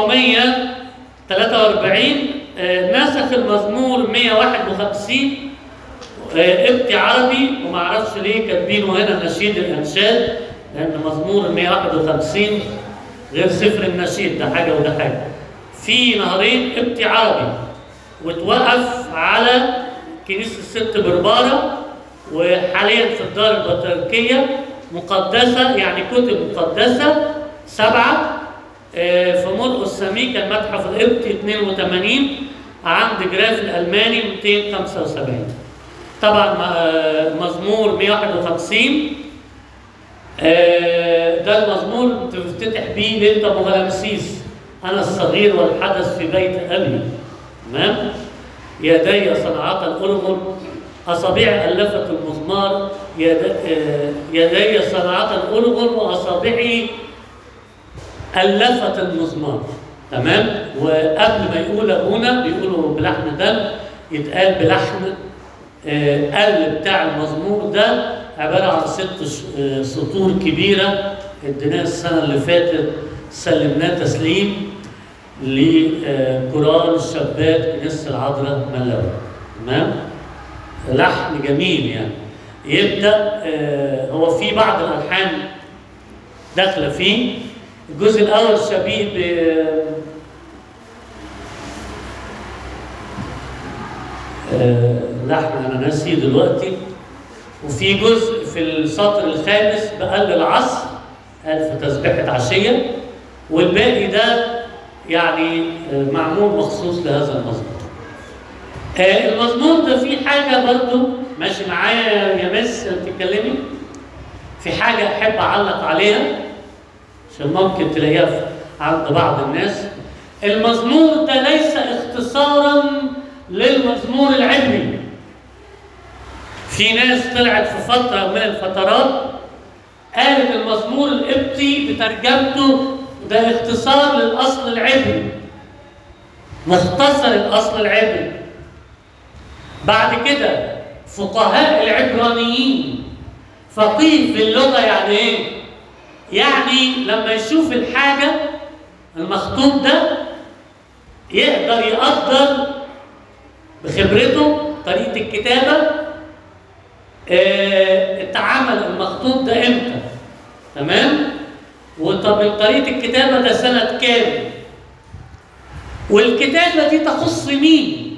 1743 آه، نسخ المزمور 151 آه، ابتي عربي وما اعرفش ليه كاتبينه هنا نشيد الانشاد لان مزمور 151 غير سفر النشيد ده حاجه وده حاجه في نهرين ابتي عربي وتوقف على كنيسه الست برباره وحاليا في الدار البطريركيه مقدسه يعني كتب مقدسه سبعه آه، في مرقس سامي كان متحف القبطي 82 عند جراف الالماني 275 طبعا آه، مزمور 151 آه، ده المزمور بتفتتح بيه ليله ابو غلامسيس انا الصغير والحدث في بيت ابي تمام يدي صنعات الارغل اصابع الفت المزمار يد- آه، يدي صنعات الارغل واصابعي ألفت المزمار تمام وقبل ما يقول ابونا بيقولوا بلحن دم يتقال بلحن آه، قلب بتاع المزمور ده عباره عن ست ش- آه، سطور كبيره اديناه السنه اللي فاتت سلمناه تسليم لكورال شابات كنيسه العذراء ملاوي تمام لحن جميل يعني يبدا آه، هو في بعض الالحان داخله فيه الجزء الاول شبيه ب آه، لحن انا ناسي دلوقتي وفي جزء في السطر الخامس بقل العصر قال في تسبيحة عشية والباقي ده يعني آه، معمول مخصوص لهذا المزمور آه، المزمور ده فيه حاجة برضو ماشي معايا يا مس بتتكلمي في حاجة أحب أعلق عليها عشان ممكن تلاقيها في- عند بعض الناس المزمور ده ليس اختصارا للمزمور العبري في ناس طلعت في فترة من الفترات قالت المزمور القبطي بترجمته ده اختصار للأصل العبري مختصر الأصل العبري بعد كده فقهاء العبرانيين فقيه في اللغة يعني ايه؟ يعني لما يشوف الحاجة المخطوط ده يقدر يقدر بخبرته طريقة الكتابة آه، اتعمل المخطوط ده امتى تمام وطب طريقة الكتابة ده سنة كام والكتابة دي تخص مين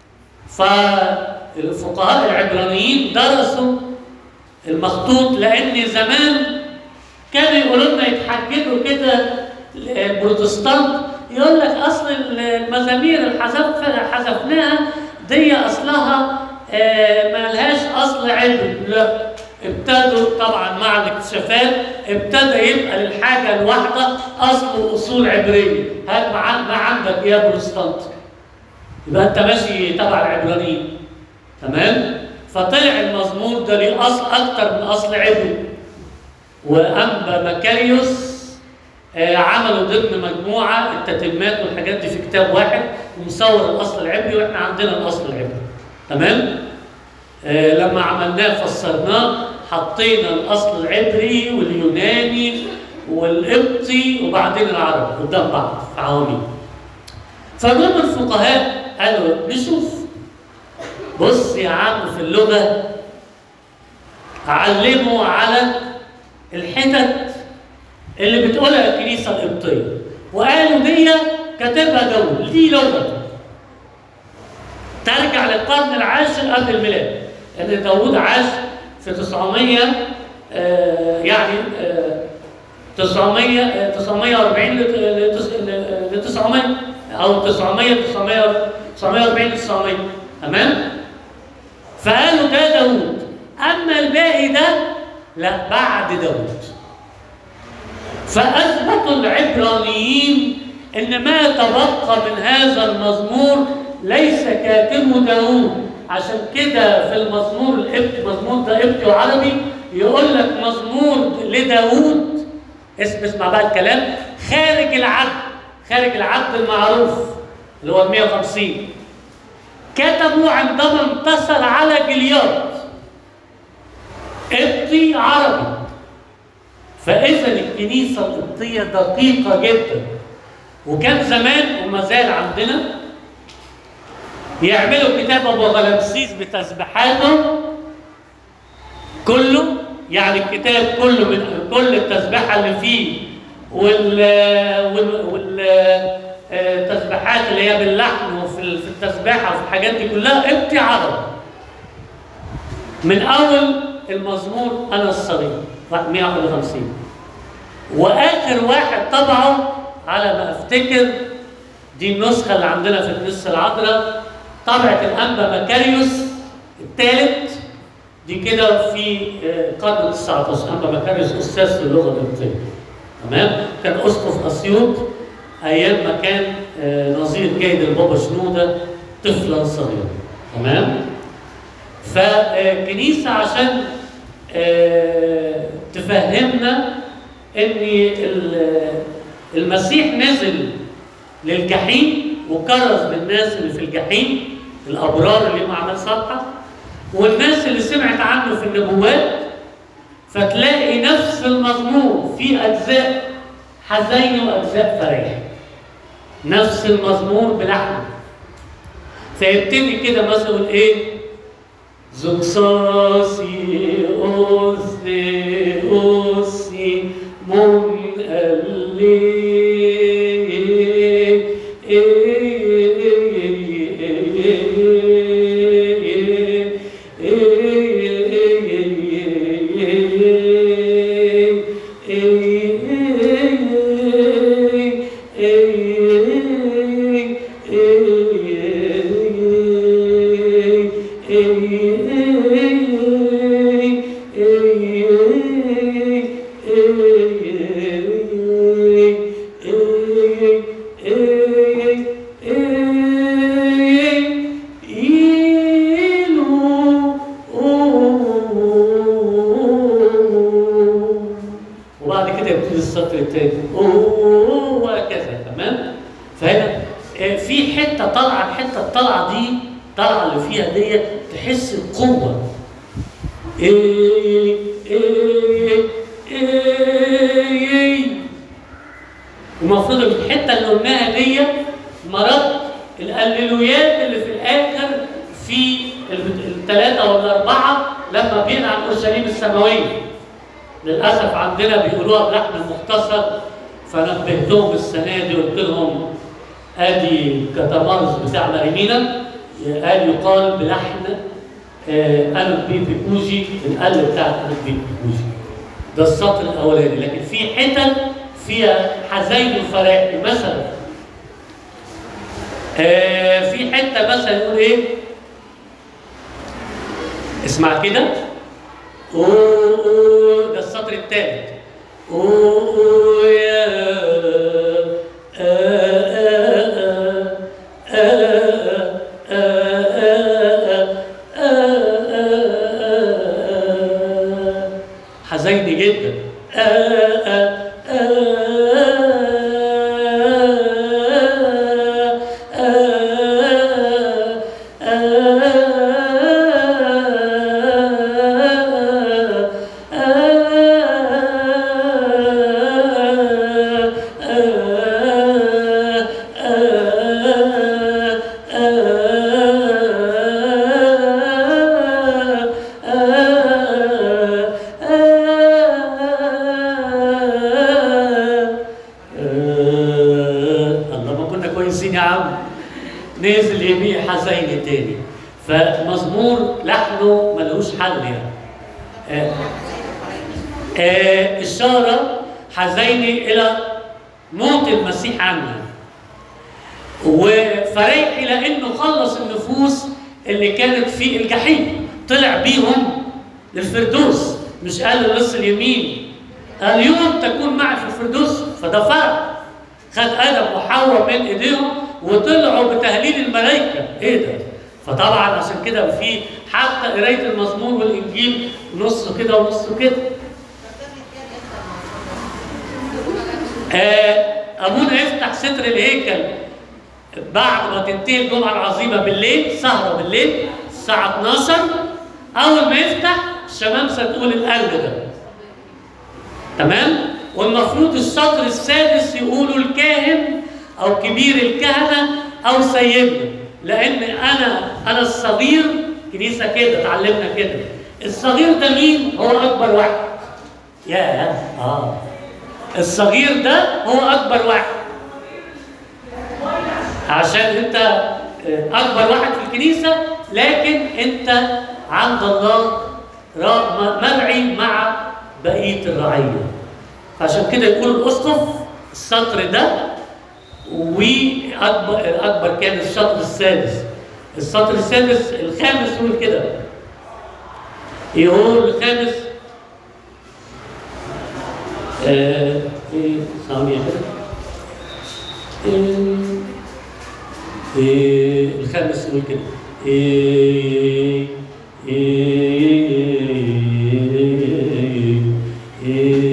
فالفقهاء العبرانيين درسوا المخطوط لأن زمان كانوا يقولوا لنا يتحججوا كده البروتستانت يقول لك اصل المزامير اللي حذف- حذفناها دي اصلها آه، ما لهاش اصل علمي لا ابتدوا طبعا مع الاكتشافات ابتدى يبقى للحاجه الواحده اصل واصول عبريه هات مع- ما عندك يا بروتستانت يبقى انت ماشي تبع العبرانيين تمام فطلع المزمور ده ليه اصل اكتر من اصل عبري وانبا مكاريوس آه، عملوا ضمن مجموعه التتمات والحاجات دي في كتاب واحد ومصور الاصل العبري واحنا عندنا الاصل العبري تمام آه، لما عملناه فسرناه حطينا الاصل العبري واليوناني والقبطي وبعدين العربي قدام بعض في عواميد فجم الفقهاء قالوا نشوف بص يا عم في اللغة علموا على الحتت اللي بتقولها الكنيسة القبطية وقالوا دي كاتبها داوود دي لغة ترجع للقرن العاشر قبل الميلاد لأن داوود عاش في 900 آه، يعني آه، 900 آه، 940 ل 900 أو 900 900 940 ل 900 تمام؟ فقالوا ده داوود أما الباقي ده لا بعد داوود فأثبتوا العبرانيين إن ما تبقى من هذا المزمور ليس كاتبه داوود عشان كده في المزمور القبطي مزمور ده قبطي وعربي يقول لك مزمور لداوود اسم اسمع بقى الكلام خارج العد خارج العد المعروف اللي هو ال 150 كتبوا عندما انتصر على جلياد قبطي عربي فإذا الكنيسة القبطية دقيقة جدا وكان زمان وما زال عندنا يعملوا كتاب أبو غلامسيس بتسبيحاته كله يعني الكتاب كله من كل التسبيحة اللي فيه وال وال وال آه، التسبيحات اللي هي باللحن وفي ال- في التسبيحة وفي الحاجات دي كلها قبطي عربي من أول المزمور أنا الصغير 151 واخر واحد طبعه على ما افتكر دي النسخه اللي عندنا في الكنيسه العذراء طبعه الانبا مكاريوس الثالث دي كده في آه، القرن ال 19 انبا مكاريوس استاذ في اللغه القبطيه تمام كان اسقف اسيوط ايام ما كان آه، نظير جيد البابا شنوده طفلا صغيرا تمام فالكنيسه عشان آه، تفهمنا ان ال- المسيح نزل للجحيم وكرز بالناس اللي في الجحيم الابرار اللي هم اعمال صالحه والناس اللي سمعت عنه في النبوات فتلاقي نفس المزمور في اجزاء حزين واجزاء فرح نفس المزمور بلحن فيبتدي كده مثلا يقول ايه زوكساسي أوسي أوسي من وبعد كده يبتدي السطر الثاني اوه وهكذا تمام فهنا آه، في حته طالعه الحته الطالعه دي طالعه اللي فيها دي تحس بقوه ايه ايه ايه ومفروض الحته اللي قلناها دي مرض الاللويات اللي في الاخر في الثلاثه ولا الاربعه لما بينعى عن اورشليم السماويه للاسف عندنا بيقولوها بلحن المختصر فنبهتهم السنه دي قلت لهم ادي كتمارس بتاع ماريمينا قال يقال بلحن آه، ألف بي بيكوجي القلب بتاع ألف بي بيكوجي ده السطر الاولاني لكن في حتت فيها حزين وفراق مثلا آه، في حته مثلا يقول ايه اسمع كده أوه أوه ده السطر الثالث أوه أوه يا آه آه آه آه آه آه آه حزيني جدا آه آه آه آه آه كويسين يا عم نزل يبيع حزيني تاني فمزمور لحنه ملهوش حل يعني آه آه إشارة حزيني إلى موت المسيح عنه وفريحي لأنه خلص النفوس اللي كانت في الجحيم طلع بيهم للفردوس مش قال للص اليمين اليوم تكون معي في الفردوس فده فرح خد ادم وحواء من ايديهم وطلعوا بتهليل الملائكه ايه ده فطبعا عشان كده في حتى قرايه المزمور والانجيل نص كده ونص كده آه ابونا يفتح ستر الهيكل بعد ما تنتهي الجمعه العظيمه بالليل سهره بالليل الساعه 12 اول ما يفتح الشمامسه تقول القلب ده تمام والمفروض السطر السادس يقولوا الكاهن او كبير الكهنه او سيدنا لان انا انا الصغير كنيسه كده اتعلمنا كده الصغير ده مين هو اكبر واحد يا اه الصغير ده هو اكبر واحد عشان انت اكبر واحد في الكنيسه لكن انت عند الله مرعي مع بقيه الرعيه عشان كده يقول الاسقف السطر ده واكبر اكبر كان السطر السادس السطر السادس الخامس يقول كده يقول الخامس آه ايه ثانية كده إيه إيه الخامس يقول كده إيه إيه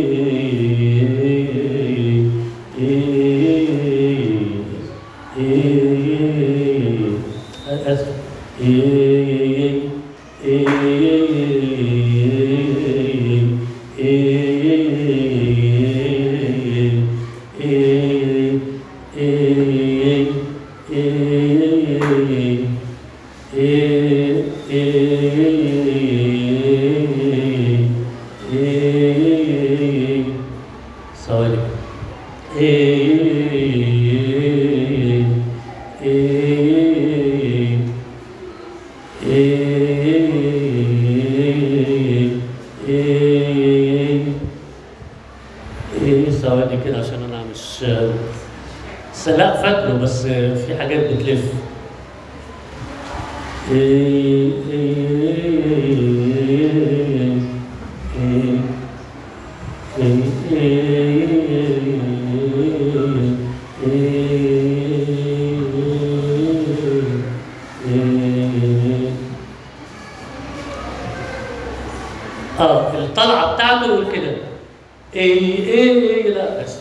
اه الطلعه بتاعته يقول كده ايه ايه لا اسف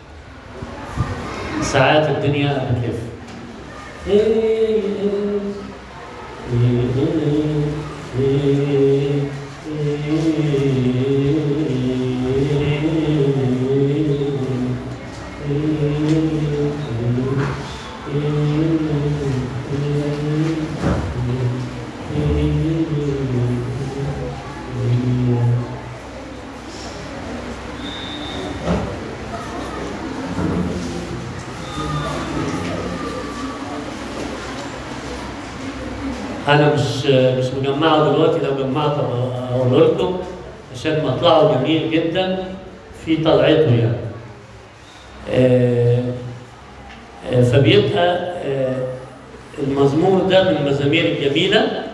ساعات الدنيا بتلف ايه ايه ايه انا مش مش مجمعه دلوقتي لو جمعت اقول لكم عشان مطلعه جميل جدا في طلعته يعني آه آه فبيبقى آه المزمور ده من المزامير الجميله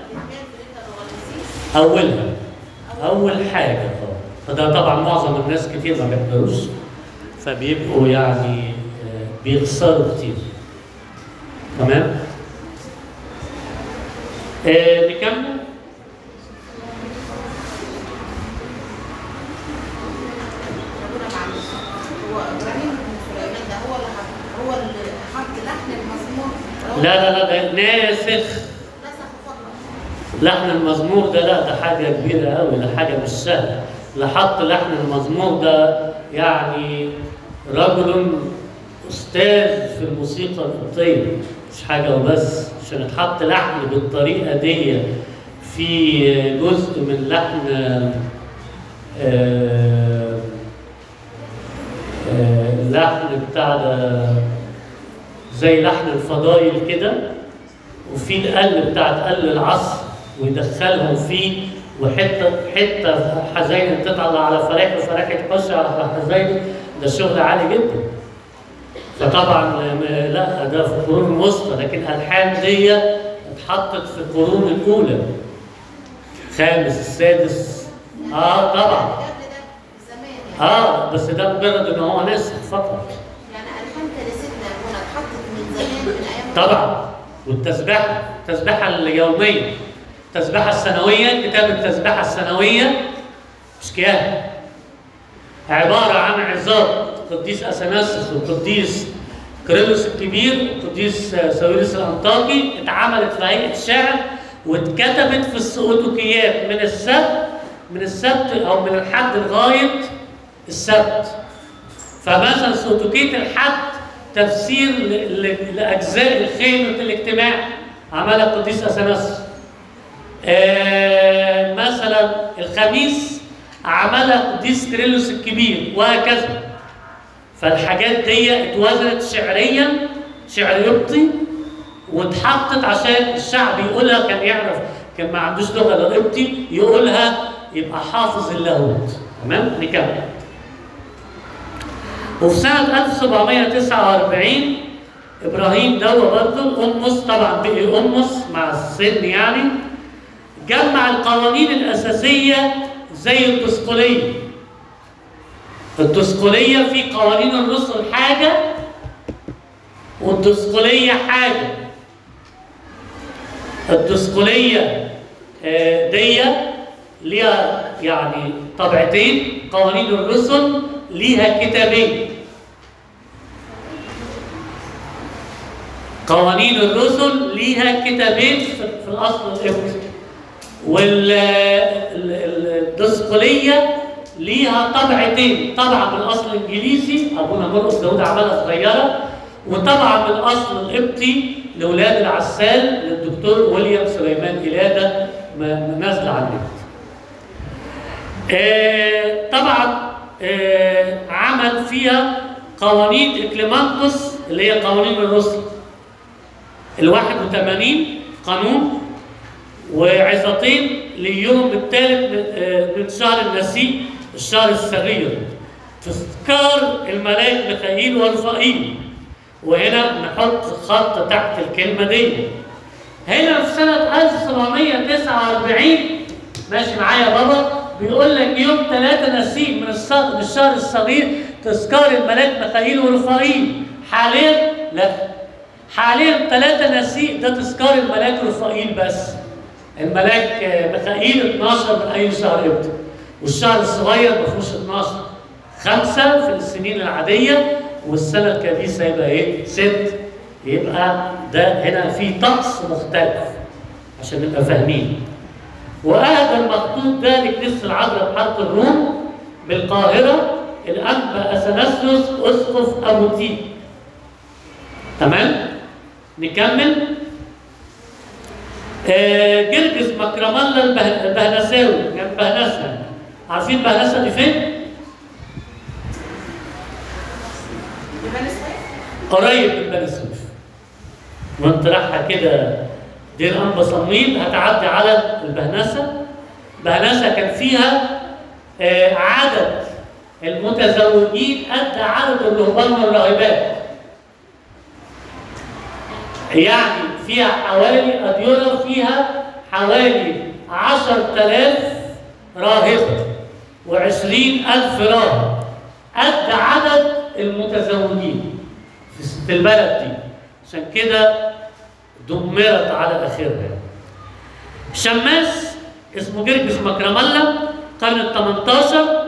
اولها اول حاجه فده طبعا معظم الناس كتير ما بيحضروش فبيبقوا يعني بيخسروا كتير تمام آه نكمل هو ابراهيم بن سليمان ده هو اللي حط هو اللي حط لحن المزمور لا لا لا ده ناسخ نسخ فقط لحن المزمور ده لا ده حاجة كبيرة أوي ده حاجة مش سهلة اللي حط لحن المزمور ده يعني رجل أستاذ في الموسيقى القبطية مش حاجة وبس عشان يتحط لحن بالطريقة دي في جزء من لحن آه، آه، اللحن بتاع ده زي لحن الفضايل كده وفي القل بتاعت قل العصر ويدخلهم فيه وحته حته حزينه تطلع على فريق وفريق تخش على حزينه ده شغل عالي جدا فطبعا م- لا ده في القرون الوسطى لكن الالحان دي اتحطت في القرون الاولى الخامس السادس اه طبعا قبل ده زمان يعني اه بس ده مجرد ان هو نسخ فقط يعني الحان كنيستنا هنا اتحطت من زمان من ايام طبعا والتسبيحه التسبيحه اليوميه التسبيحه السنويه كتاب التسبيحه السنويه مش كده عباره عن عظات قديس اثناسيوس وقديس كيرلس الكبير وقديس ساويرس الانطاكي اتعملت في هيئه شعر واتكتبت في السؤدوكيات من السبت من السبت او من الحد لغايه السبت فمثلا سؤدوكيه الحد تفسير ل- ل- لاجزاء الخيمه الاجتماع عملها القديس اثناسيوس آه، مثلا الخميس عملها قديس كيرلس الكبير وهكذا فالحاجات دي اتوزنت شعريا شعر قبطي واتحطت عشان الشعب يقولها كان يعرف كان ما عندوش لغه الا قبطي يقولها يبقى حافظ اللاهوت تمام نكمل وفي سنة 1749 إبراهيم دوا برضه الأمس طبعا بقي أمس مع السن يعني جمع القوانين الأساسية زي الدسقلية الدسقلية في قوانين الرسل حاجة والدسقلية حاجة الدسقلية آه، دي ليها يعني طبعتين قوانين الرسل ليها كتابين قوانين الرسل ليها كتابين في في الاصل القبطي والدسقلية ليها طبعتين طبعة من الاصل الانجليزي ابونا مرقس داود عملها صغيرة وطبعة من الاصل القبطي لاولاد العسال للدكتور ويليام سليمان إلادة م- م- نازلة على النت. آه، طبعا آه، عمل فيها قوانين اكليمانتوس اللي هي قوانين الرسل ال 81 قانون وعظتين لليوم الثالث من- آه، من شهر النسيء الشهر الصغير تذكار الملاك ميخائيل ورفائيل وهنا نحط خط تحت الكلمة دي هنا في سنة 1749 ماشي معايا يا بابا بيقول لك يوم 3 نسيم من الشهر من الشهر الصغير تذكار الملاك ميخائيل ورفائيل حاليا لا حاليا 3 نسيم ده تذكار الملاك رفائيل بس الملاك آه، ميخائيل 12 من اي شهر ابدا والشهر الصغير ما فيهوش 12 خمسة في السنين العادية والسنة الكبيسة يبقى ايه؟ ست يبقى ده هنا في طقس مختلف عشان نبقى فاهمين وأهدى المخطوط ده لكنيسة العذراء بحرق الروم بالقاهرة الأنبا أثناسيوس أسقف أبو تيب تمام؟ نكمل آه، جرجس مكرم الله البه- البهنساوي يعني بهنسة عارفين بهنسة دي فين؟ بني سويف قريب من بني سويف وانت رايحه كده دير انبا صميم هتعدي على البهنسه بهنسه كان فيها آه، عدد المتزوجين قد عدد الرهبان والراهبات يعني فيها حوالي أديرة فيها حوالي عشر تلاف راهبة وعشرين ألف راهب قد عدد المتزوجين في- في البلد دي عشان كده دمرت على آخرها يعني. شماس اسمه جرجس مكرم الله القرن ال 18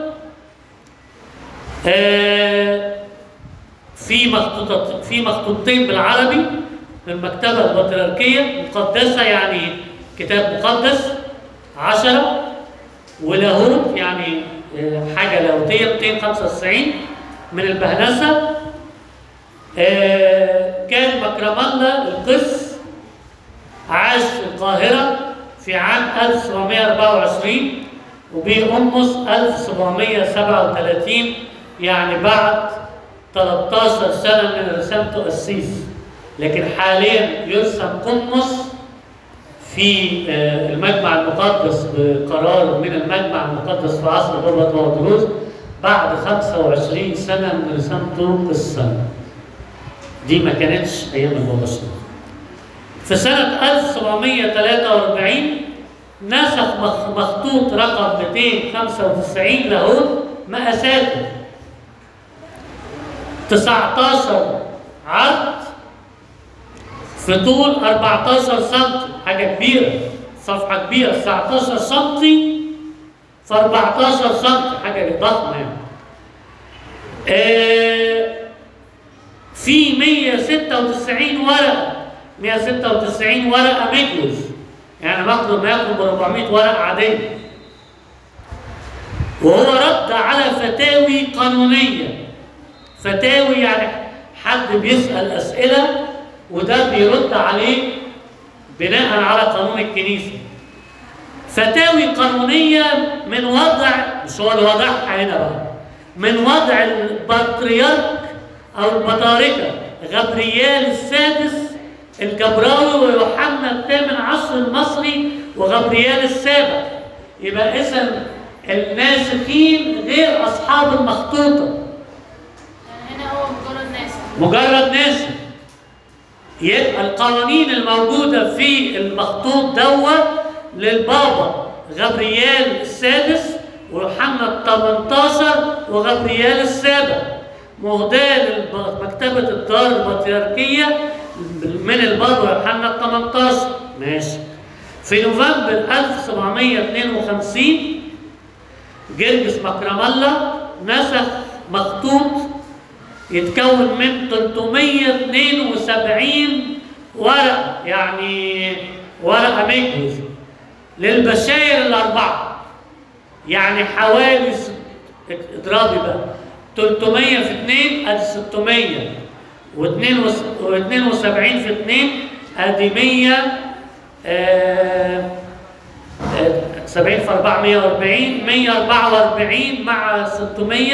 آه، في مخطوطات في مخطوطتين بالعربي من المكتبة البطريركية مقدسة يعني كتاب مقدس عشرة ولاهوت يعني آه، حاجة لاهوتية 295 من البهنسة آه، كان مكرم الله القس عاش في القاهرة في عام 1724 وبيقمص 1737 يعني بعد 13 سنة من رسالة تأسيس لكن حاليا يرسم قمص في آه، المجمع المقدس بقرار من المجمع المقدس في عصر بابا تودروس بعد 25 سنة من رسام طرق السنة دي ما كانتش أيام البابا شنودة في سنة 1743 نسخ مخ- مخطوط رقم 295 لاهوت مقاساته 19 عرض في طول 14 سم حاجة كبيرة صفحة كبيرة 19 سم في 14 سم حاجة ضخمة يعني آه، في 196 ورقة 196 ورقة ميجوز يعني مقدر ما ياخد ب 400 ورقة عادية وهو رد على فتاوي قانونية فتاوي يعني حد بيسأل أسئلة وده بيرد عليه بناء على قانون الكنيسة فتاوي قانونية من وضع مش هو اللي وضعها هنا بقى من وضع البطريرك أو البطاركة غبريال السادس الجبراوي ويوحنا الثامن عشر المصري وغبريال السابع يبقى إذا الناسخين غير أصحاب المخطوطة هنا هو مجرد ناس مجرد ناسخ يبقى القوانين الموجودة في المخطوط دوت للبابا غبريال السادس ويوحنا ال 18 وغبريال السابع مهداة لمكتبة الدار البطريركية من البابا يوحنا ال 18 ماشي في نوفمبر 1752 جرجس مكرم الله نسخ مخطوط يتكون من 372 ورقة يعني ورقة مجوز للبشاير الأربعة يعني حوالي ست- اضربي بقى 300 في 2 ادي 600 و72 في 2 ادي 100 آه، آه، 70 في 440 144 مع 600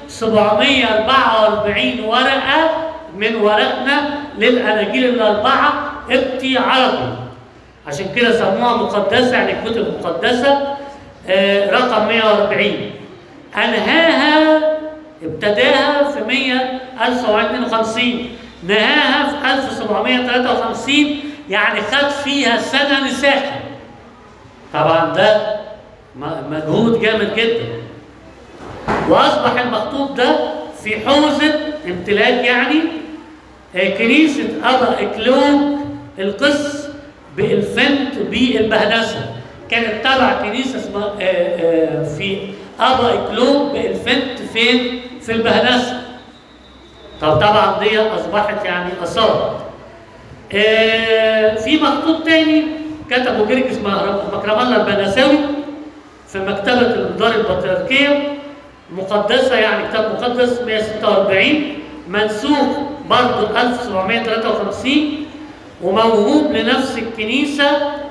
744 ورقة من ورقنا للأناجيل الأربعة ابتي عربي عشان كده سموها مقدسة يعني الكتب المقدسة آه، رقم 140 أنهاها ابتداها في 100 1752 نهاها في 1753 يعني خد فيها سنة نساخة طبعا ده م- مجهود جامد جدا واصبح المخطوط ده في حوزه امتلاك يعني آه، كنيسه ابا اكلوب القس بالفنت بالبهنسه كانت تبع كنيسه اسمها آه، آه، في ابا اكلوب بالفنت فين؟ في البهنسه طب طبعا دي اصبحت يعني اثار آه، في مخطوط تاني كتبه جرجس مهر- مكرم الله البنساوي في مكتبة الدار البطريركية مقدسة يعني كتاب مقدس 146 منسوخ برضه 1753 وموهوب لنفس الكنيسة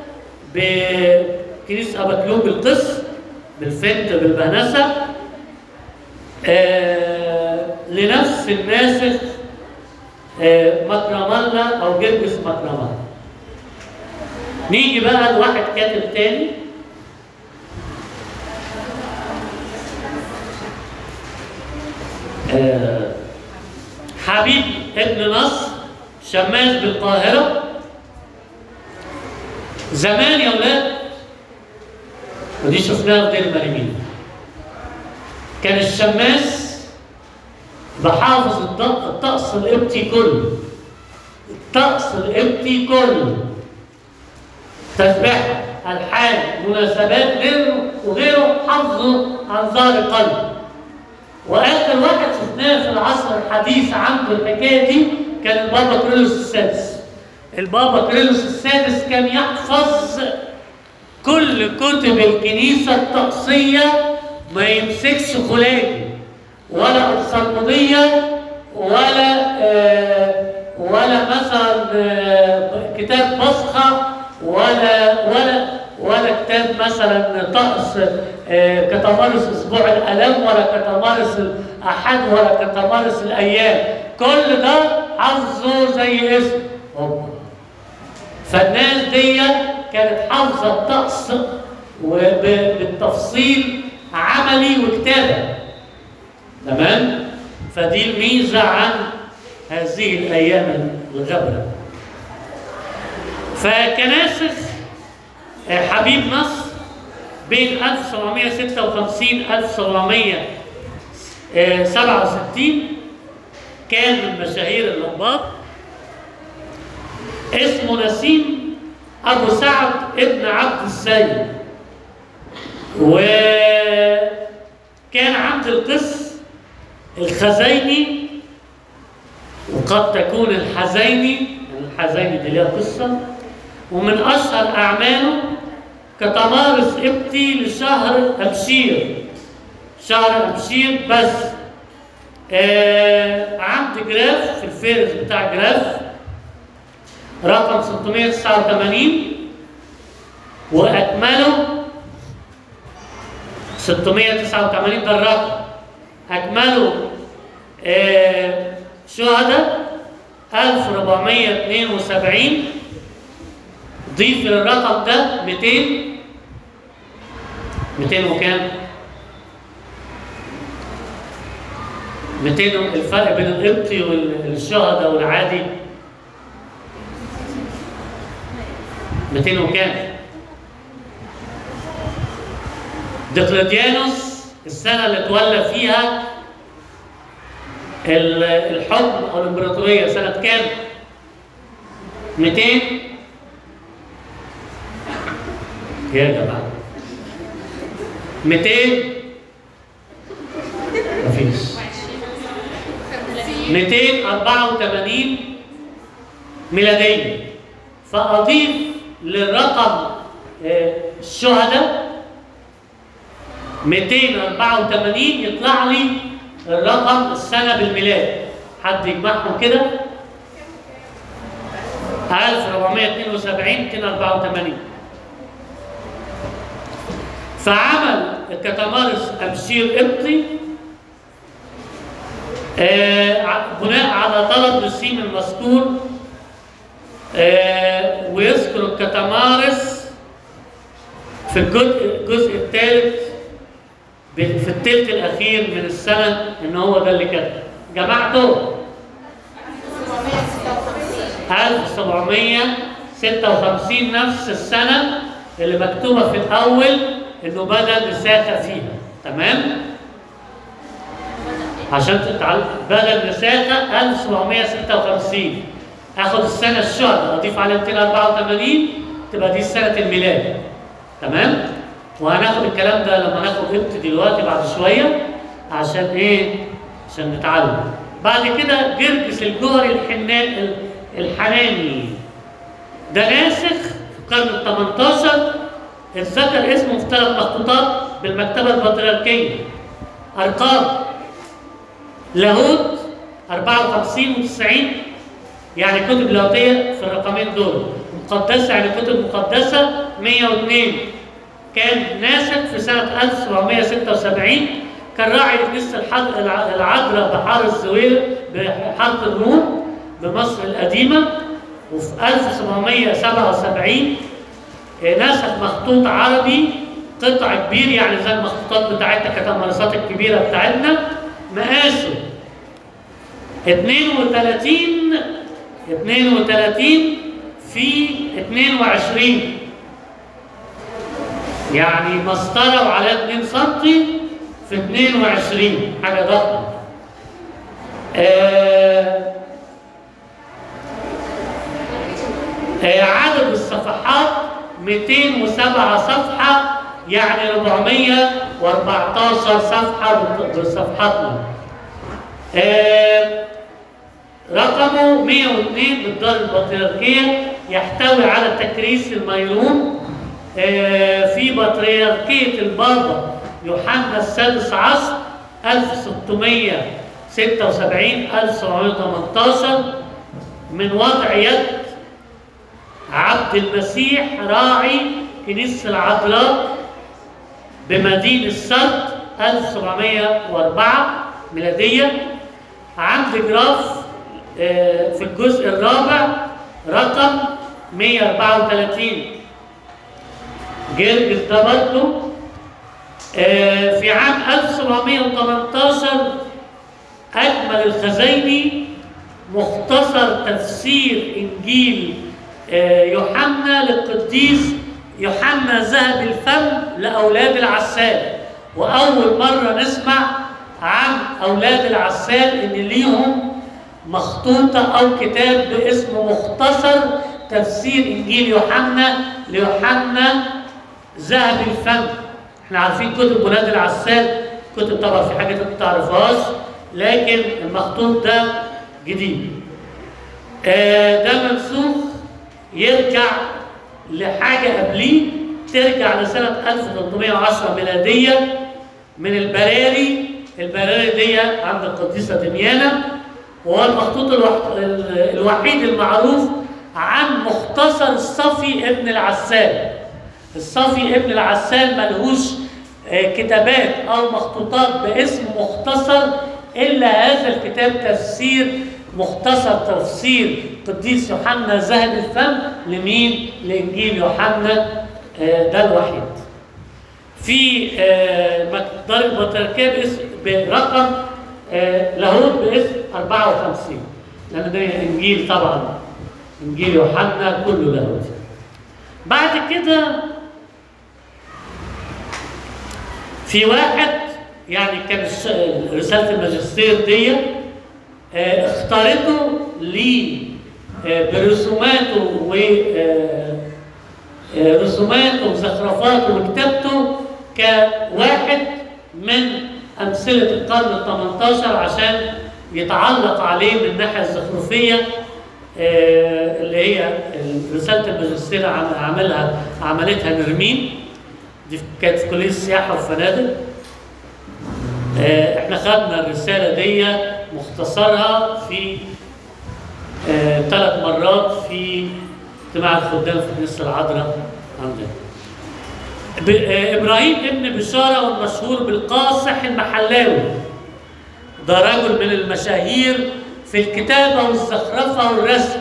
بكنيسة أبا كلوب القس بالفنت بالبهنسة آه لنفس الناسخ آه مكرم الله أو جرجس مكرم الله نيجي بقى لواحد كاتب تاني آه، حبيب ابن نصر شماس بالقاهرة زمان يا ولاد ودي شفناها في دير المريمين كان الشماس بحافظ الط- الطقس القبطي كله الطقس القبطي كله تسبيح الحان مناسبات غيره وغيره حفظه عن ظهر قلب واخر واحد شفناه في العصر الحديث عنده الحكايه دي كان البابا كريلوس السادس البابا كريلوس السادس كان يحفظ كل كتب الكنيسه الطقسيه ما يمسكش خلاجي ولا أبصرمودية ولا آه ولا مثلا آه كتاب بصخة ولا ولا ولا كتاب مثلا طقس آه كتمارس اسبوع الالام ولا كتمارس الاحد ولا كتمارس الايام كل ده حافظه زي اسم أوبا. فالناس دي كانت حافظة الطقس وبالتفصيل عملي وكتابة تمام فدي الميزة عن هذه الأيام الغبرة فكناسخ آه، حبيب مصر بين 1756 1767 كان من مشاهير الأنباط اسمه نسيم أبو سعد ابن عبد السيد وكان عبد القس الخزيني وقد تكون الحزيني الحزيني دي ليها قصة ومن أشهر أعماله كتمارس ابتي لشهر أبشير شهر أبشير بس آه عند جراف في الفيرز بتاع جراف رقم 689 وأكمله 689 ده الرقم أكمله آه شهداء 1472 ضيف للرقم ده 200 200 وكام؟ 200 الفرق بين القبطي والشهداء والعادي 200 وكام؟ دقلديانوس السنة اللي اتولى فيها ال- الحكم أو الإمبراطورية سنة كام؟ 200 يا جماعة 200 مفيش 284 ميلادية فأضيف للرقم آه، الشهداء 284 يطلع لي الرقم السنة بالميلاد حد يجمعهم كده 1472 284 فعمل الكتمارس أبشير قبطي آه، ع- بناء على طلب نسيم المذكور آه، ويذكر الكتمارس في الجزء الجزء الثالث ب- في الثلث الأخير من السنة إن هو ده اللي كتب جمعته 1756 نفس السنة اللي مكتوبة في الأول إنه بدأ نساخة فيها تمام؟ عشان تتعلم بدأ نساخة 1756 آخد السنة الشهر أضيف على 284 تبقى دي سنة الميلاد تمام؟ وهناخد الكلام ده لما ناخد امتى دلوقتي بعد شوية عشان إيه؟ عشان نتعلم بعد كده جرجس الجوهري الحنان الحناني ده ناسخ في القرن ال 18 اتذكر اسمه في ثلاث مخطوطات بالمكتبة البطريركية أرقام لاهوت 54 و90 يعني كتب لاهوتية في الرقمين دول مقدسة يعني كتب مقدسة 102 كان ناسخ في سنة 1776 كان راعي لكنيسة الحض- الع- العذراء بحار الزويل بحارة الروم بمصر القديمة وفي 1777 آه، نسخ مخطوط عربي قطع كبير يعني زي المخطوطات بتاعتنا كانت المراسات الكبيرة بتاعتنا مقاسه 32 32 في 22 يعني مسطرة وعلى 2 سم في 22 حاجة ضخمة آه آه عدد الصفحات 207 صفحة يعني 414 صفحة بت- بصفحاتنا آه رقمه 102 بالدار البطريركية يحتوي على تكريس الميرون آه، في بطريركية البابا يوحنا السادس عشر 1676 1718 من وضع يد عبد المسيح راعي كنيسة العذراء بمدينة سرد 1704 ميلادية عند جراف آه، في الجزء الرابع رقم 134 جرجس ده برضه آه، في عام 1718 أكمل الخزيني مختصر تفسير إنجيل آه، يوحنا للقديس يوحنا ذهب الفم لأولاد العسال وأول مرة نسمع عن أولاد العسال إن ليهم مخطوطة أو كتاب باسم مختصر تفسير إنجيل يوحنا ليوحنا ذهب الفم احنا عارفين كتب ولاد العسال كتب طبعا في حاجات انت ما تعرفهاش لكن المخطوط ده جديد آه ده منسوخ يرجع لحاجة قبليه ترجع لسنة 1310 ميلادية من البراري البراري دي عند القديسة دميانة وهو المخطوط الوح- ال- الوحيد المعروف عن مختصر الصفي ابن العسال الصفي ابن العسال ملهوش آه، كتابات او مخطوطات باسم مختصر الا هذا الكتاب تفسير مختصر تفسير قديس يوحنا ذهب الفم لمين؟ لانجيل يوحنا آه، ده الوحيد. في آه، مك- دار البطريركيه باسم برقم آه، لاهوت باسم 54 لان ده انجيل طبعا انجيل يوحنا كله لاهوت. بعد كده في واحد يعني كان الش- رساله الماجستير دي آه، اختارته لي آه، برسوماته و آه، آه، رسوماته وزخرفاته وكتابته كواحد من امثله القرن ال 18 عشان يتعلق عليه من الناحيه الزخرفيه آه، اللي هي رساله الماجستير عم- عملها عملتها نرمين دي كانت في كليه السياحه والفنادق آه، احنا خدنا الرساله دي مختصرها في ثلاث مرات في اجتماع الخدام في كنيسه العذراء عندنا. ب- آه، ابراهيم ابن بشاره والمشهور بالقاصح المحلاوي ده رجل من المشاهير في الكتابه والزخرفه والرسم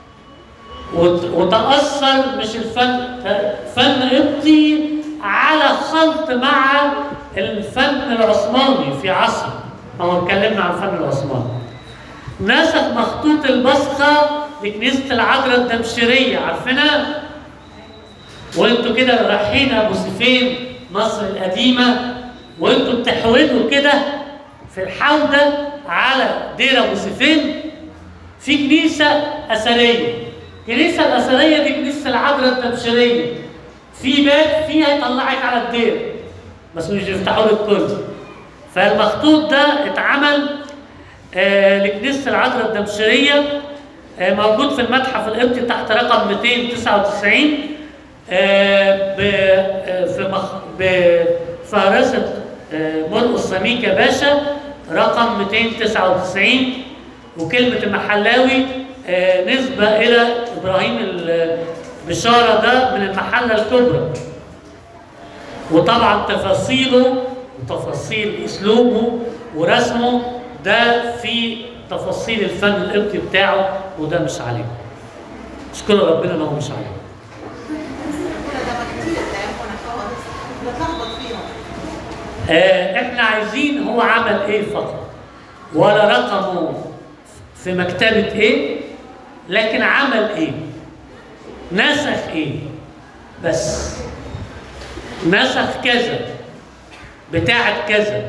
وت- وتأثر مش الفن ت- فن قبطي على خلط مع الفن العثماني في عصره هو اتكلمنا عن الفن العثماني نسخ مخطوط البصخة لكنيسة العذراء الدمشقية عارفينها؟ وانتوا كده رايحين ابو سيفين مصر القديمة وانتوا بتحودوا كده في الحودة على دير ابو سيفين في كنيسة أثرية الكنيسة الأثرية دي كنيسة العذراء الدمشقية في باب فيها يطلعك على الدير بس مش يفتحوا لك كل فالمخطوط ده اتعمل آه لكنيسة العذراء الدمشقية آه موجود في المتحف القبطي تحت رقم 299 آه ب آه في مخ بفهرسة آه مرقس سميكة باشا رقم 299 وكلمة المحلاوي آه نسبة إلى إبراهيم البشارة ده من المحلة الكبرى وطبعا تفاصيله وتفاصيل اسلوبه ورسمه ده في تفاصيل الفن القبطي بتاعه وده مش عليه اشكر ربنا ان هو مش عليه كل ده كتير ده يا اخوانا خالص بتلخبط فيهم آه احنا عايزين هو عمل ايه فقط ولا رقمه في مكتبة ايه لكن عمل ايه نسخ ايه بس نسخ كذا بتاعت كذا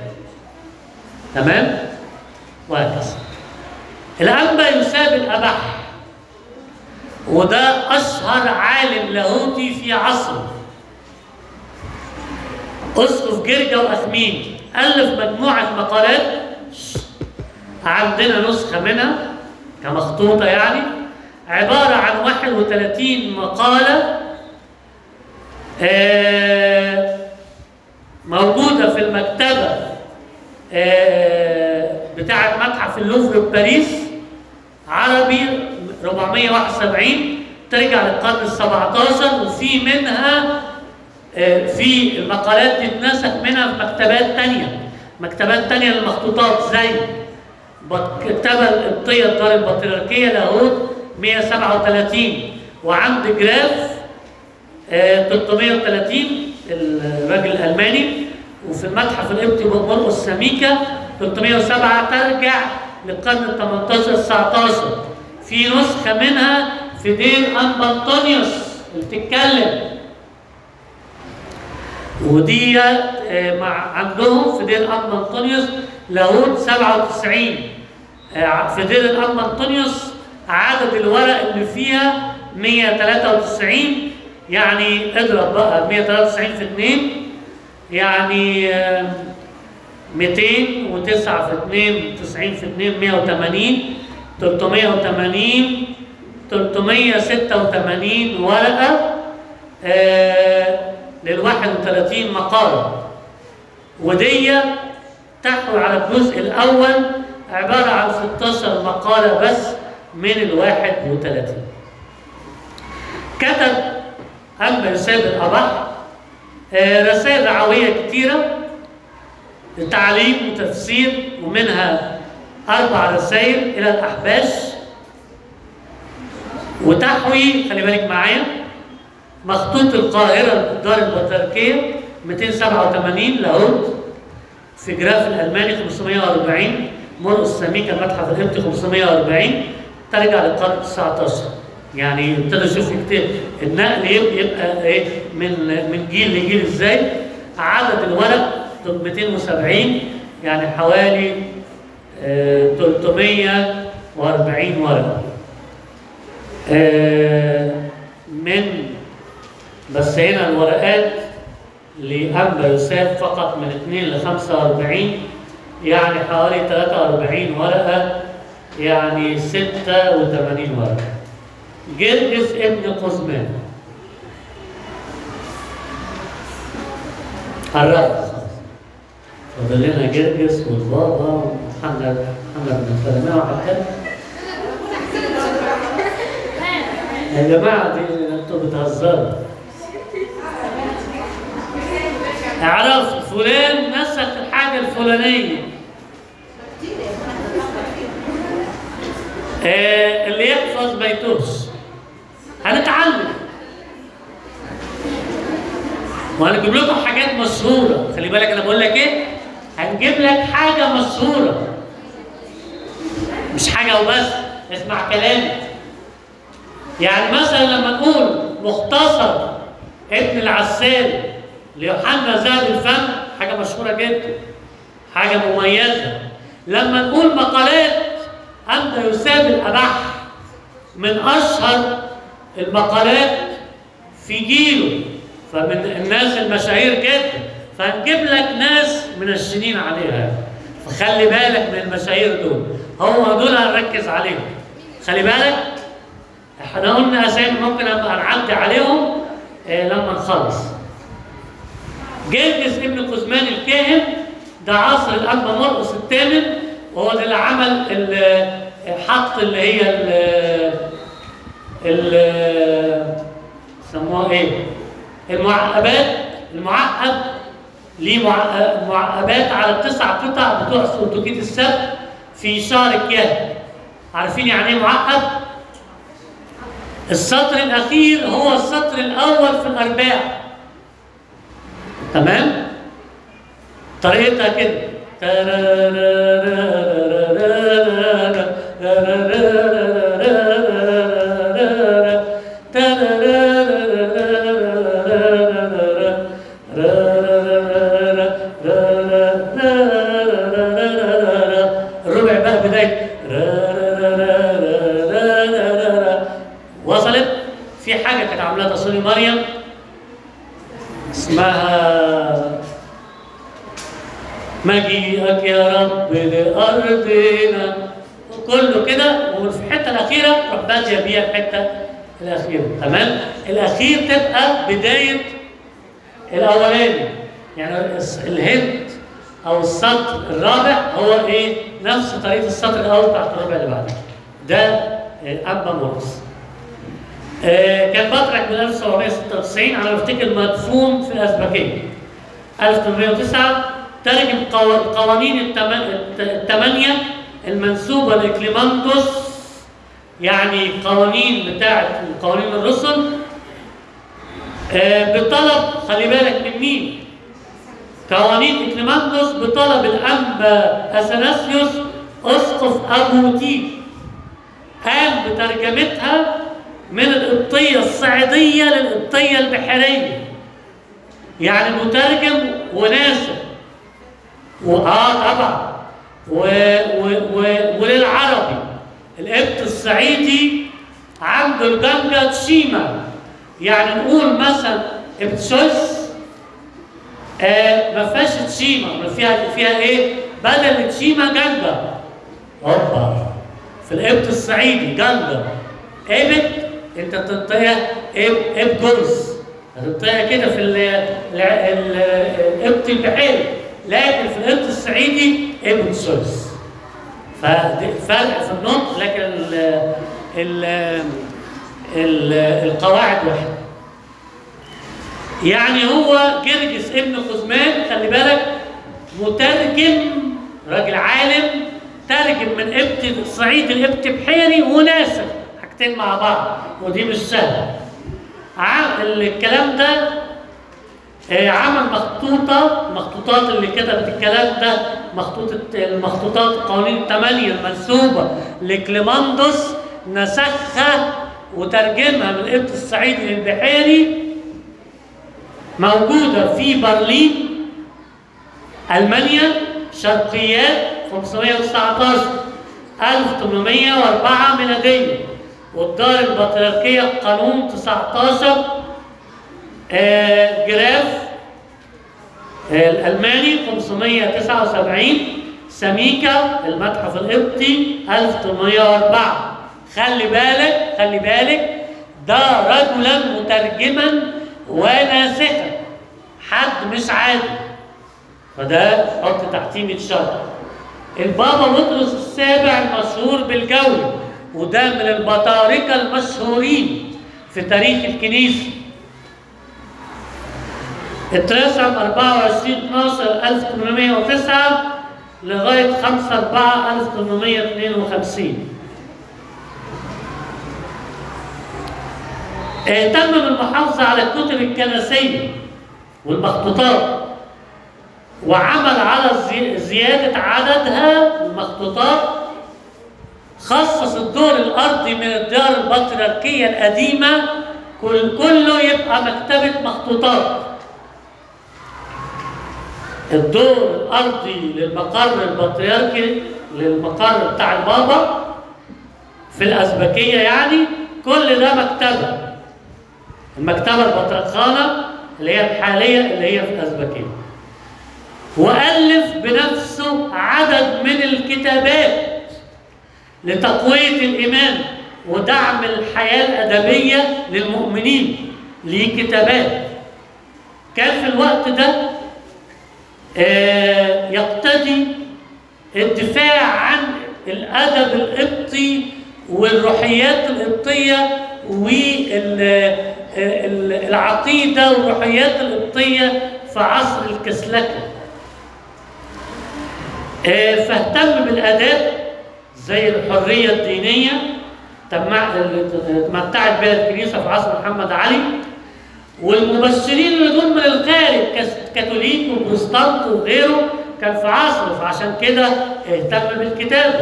تمام وهكذا الأنبا يساب الأبح وده أشهر عالم لاهوتي في عصره أسقف جرجا وأثمين ألف مجموعة مقالات عندنا نسخة منها كمخطوطة يعني عبارة عن 31 مقالة آه، موجودة في المكتبة آه، بتاعة متحف اللوفر بباريس عربي 471 ترجع للقرن ال 17 وفي منها آه، في المقالات دي اتنسخ منها في مكتبات تانية مكتبات تانية للمخطوطات زي بط- الكتابة القبطية الدار البطريركية لاهوت 137 وعند جراف آه، 330 الراجل الالماني وفي المتحف القبطي مرقس سميكا 307 ترجع للقرن ال 18 19 في نسخه منها في دير انبا انطونيوس اللي بتتكلم ودي آه، مع عندهم في دير انبا انطونيوس لاهوت 97 آه، في دير الانبا انطونيوس عدد الورق اللي فيها 193 يعني اضرب بقى 193 في 2 يعني آه، 209 في 2 90 في 2 180 380 386 ورقة آه لل 31 مقالة ودي تحوي على الجزء الأول عبارة عن 16 مقالة بس من ال 31 كتب أنبا يساب الأبح آه رسائل رعوية كتيرة تعليم وتفسير ومنها أربع رسائل إلى الأحباش وتحوي خلي بالك معايا مخطوط القاهرة الدار البطريركية 287 لاهوت في جراف الألماني 540 مرقس سميكا المتحف القبطي 540 ترجع للقرن 19 يعني ابتدى يشوف كتير النقل يبقى, يبقى ايه من من جيل لجيل ازاي عدد الورق 270 يعني حوالي آه 340 ورقه آه من بس هنا الورقات لأنبا يوسف فقط من 2 ل 45 يعني حوالي 43 ورقة يعني 86 ورقة جرجس ابن قزمان قربت فاضل لنا جرجس والبابا ومحمد محمد بن سلمان واحد تاني يا جماعة دي انتوا بتهزروا اعرف فلان نسخ الحاجة الفلانية آه اللي يحفظ ما يتوهش هنتعلم وهنجيب لكم حاجات مشهورة خلي بالك انا بقول لك ايه هنجيب لك حاجة مشهورة مش حاجة وبس اسمع كلامي يعني مثلا لما نقول مختصر ابن العسال ليوحنا ذهب الفم حاجة مشهورة جدا حاجة مميزة لما نقول مقالات أنت يساب الأبح من أشهر المقالات في جيله فمن الناس المشاهير جدا فهنجيب لك ناس من السنين عليها فخلي بالك من المشاهير دول هم دول هنركز عليهم خلي بالك احنا قلنا اسامي ممكن ابقى نعدي عليهم آه لما نخلص جرجس ابن قزمان الكاهن ده عصر الانبا مرقس الثامن وهو ده اللي عمل ال- حط اللي هي ال ال سموها ايه؟ المعقبات المعقب ليه معق- معقبات على التسع قطع بتوع سلطوكية السبت في شهر الكهف عارفين يعني ايه معقب؟ السطر الأخير هو السطر الأول في الأرباع تمام؟ طريقتها كده الربع بقى بداية وصلت في حاجة كانت عاملاها تصوير مريم اسمها مجيئك يا رب لأرضنا كله كده وفي الحتة الأخيرة تروح بادية بيها الحتة الأخيرة تمام؟ الأخير تبقى بداية الأولاني يعني الس- الهند أو السطر الرابع هو إيه؟ نفس طريقة السطر الأول بتاعت الربع اللي بعده ده آه، أنبا مورس آه، كان بطرك من 1796 على ما افتكر مدفون في الازبكيه 1809 ترجم قوا- قوانين التم- الت- الثمانيه المنسوبه لكليماندوس يعني قوانين بتاعة قوانين الرسل آه، بطلب خلي بالك من مين؟ قوانين إكليماندوس بطلب الأنبا أثناسيوس أسقف أبوتيك قام بترجمتها من القبطية الصعيدية للقبطية البحرية يعني مترجم وناسب وآه طبعا و... و... و... وللعربي القبط الصعيدي عنده الجنجة تشيما يعني نقول مثلا ابتسوس آه ما فيهاش تشيما ما فيها فيها ايه بدل تشيما جنجة هوبا في القبط الصعيدي جنجة ابت انت تنطيها اب اب جرس هتنطيها كده في ال- ال- ال- القبط البحري لكن في القبط الصعيدي ابن سويس ففرق في النطق لكن ال ال ال القواعد واحده يعني هو جرجس ابن خزمان خلي بالك مترجم راجل عالم ترجم من قبط الصعيد القبط بحيري وناسخ حاجتين مع بعض ودي مش سهله ع- الكلام ده آه، عمل مخطوطة المخطوطات اللي كتبت الكلام ده مخطوطة المخطوطات القوانين الثمانية المنسوبة لكليماندوس نسخها وترجمها من القبط الصعيدي للبحيري موجودة في برلين ألمانيا شرقيات 519 1804 ميلادية والدار البطريركية قانون 19 آه، جراف آه، الألماني 579 سميكا المتحف القبطي 1804 خلي بالك خلي بالك ده رجلا مترجما وناسخا حد مش عادي فده حط تحتيه 100 شرط البابا بطرس السابع المشهور بالجولة وده من البطاركة المشهورين في تاريخ الكنيسة اترسم 24 12 1809 لغاية 5 4 1852 اهتم بالمحافظة على الكتب الكنسية والمخطوطات وعمل على زي- زيادة عددها المخطوطات خصص الدور الأرضي من الدار البطريركية القديمة كل كله يبقى مكتبة مخطوطات الدور الأرضي للمقر البطريركي للمقر بتاع البابا في الأزبكية يعني كل ده مكتبة المكتبة البطرخانة اللي هي الحالية اللي هي في الأزبكية وألف بنفسه عدد من الكتابات لتقوية الإيمان ودعم الحياة الأدبية للمؤمنين ليه كتابات كان في الوقت ده آه، يقتضي الدفاع عن الأدب القبطي والروحيات القبطية والعقيدة والروحيات القبطية في عصر الكسلكة آه، فاهتم بالآداب زي الحرية الدينية تمع- اللي تمتعت بها الكنيسة في عصر محمد علي والمبشرين اللي دول من الخارج كس- كاثوليك وبروتستانت وغيره كان في عصره فعشان كده اهتم بالكتابة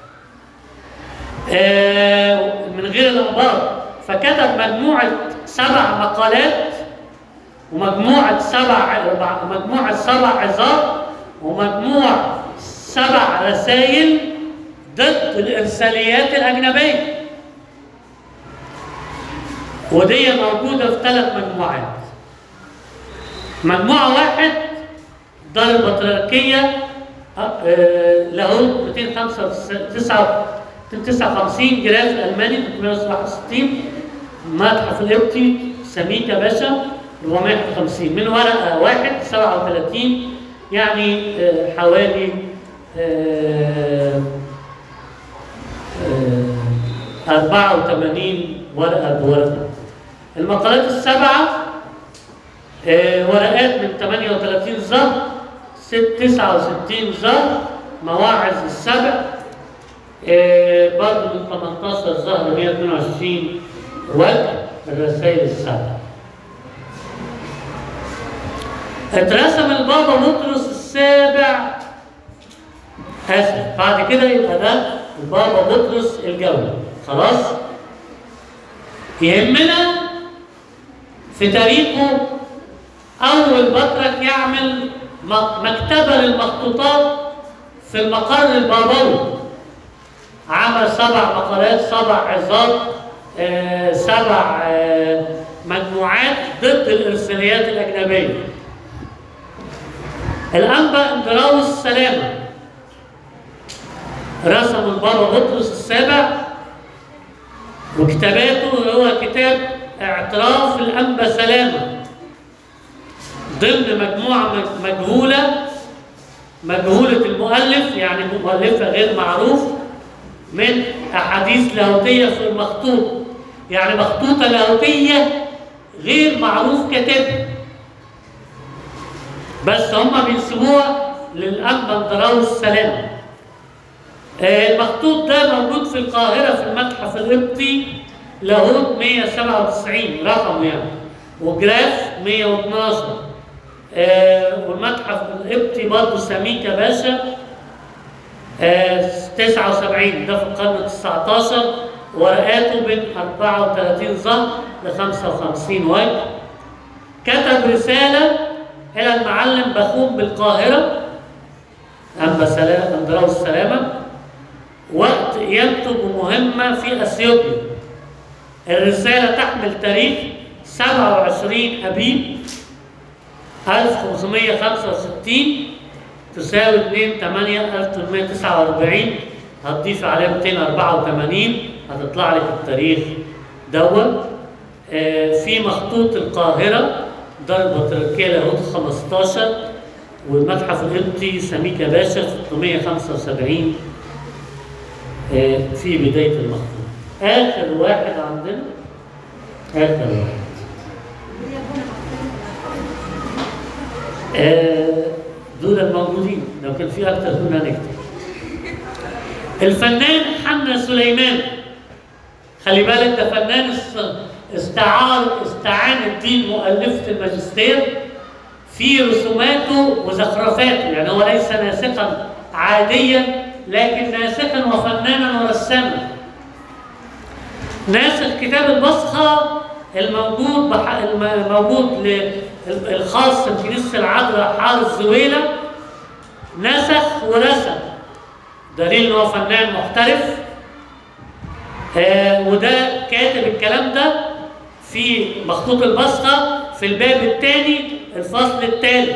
آه، من غير الأخبار فكتب مجموعة سبع مقالات ومجموعة سبع مجموعة سبع عظات ومجموعة سبع رسائل ضد الإرساليات الأجنبية ودي موجودة في ثلاث مجموعات مجموعة واحد دار البطريركية آه، لاهوت 259 جراف الألماني 367 متحف القبطي سميكا باشا 450 من ورقة واحد 37 يعني آه، حوالي آه، آه، 84 ورقة بورقة المقالات السبعة آه، ورقات من 38 زهر ست- 69 زهر مواعظ السبع آه برضه من 18 ظهر 122 وجه الرسائل السبعه اترسم البابا بطرس السابع اسف بعد كده يبقى ده البابا بطرس الجوي خلاص يهمنا في تاريخه اول بطرك يعمل م- مكتبه للمخطوطات في المقر البابوي عمل سبع مقالات سبع عظات آه، سبع آه، مجموعات ضد الارساليات الاجنبيه الأنبا اندراوس سلامة رسم البابا بطرس السابع وكتاباته هو كتاب اعتراف الأنبا سلامة ضمن مجموعة مج- مجهولة مجهولة المؤلف يعني مؤلفة غير معروف من أحاديث لاهوتية في المخطوط يعني مخطوطة لاهوتية غير معروف كاتبها بس هم بينسبوها للأنبا اندراوس سلامة آه، المخطوط ده موجود في القاهرة في المتحف القبطي لاهوت 197 رقم يعني وجراف 112 آه، والمتحف القبطي برضه سميكة باشا آه، 79 ده في القرن 19 ورقاته من 34 ظهر ل 55 وجه كتب رسالة إلى المعلم بخوم بالقاهرة أنبا سلام أندراوس السلامة وقت قيامته بمهمة في أثيوبيا الرسالة تحمل تاريخ 27 أبيب 1565 تساوي 2 8 1849 هتضيف عليها 284 هتطلع لك التاريخ دوت آه، في مخطوط القاهرة دار البطريركية لاهوت 15 والمتحف القبطي سميكة باشا 675 آه، في بداية المخطوط آخر واحد عندنا آخر واحد آه، دول الموجودين لو كان في أكتر كنا نكتب الفنان حنا سليمان خلي بالك ده فنان است- استعار استعان الدين مؤلفة الماجستير في رسوماته وزخرفاته يعني هو ليس ناسقا عاديا لكن ناسقا وفنانا ورساما ناسخ كتاب البصخة الموجود بح... الم- الموجود ل- الخاص بكنيسة العذراء حار الزويلة نسخ ورسم دليل ان هو فنان محترف آه وده كاتب الكلام ده في مخطوط البصخة في الباب الثاني الفصل الثالث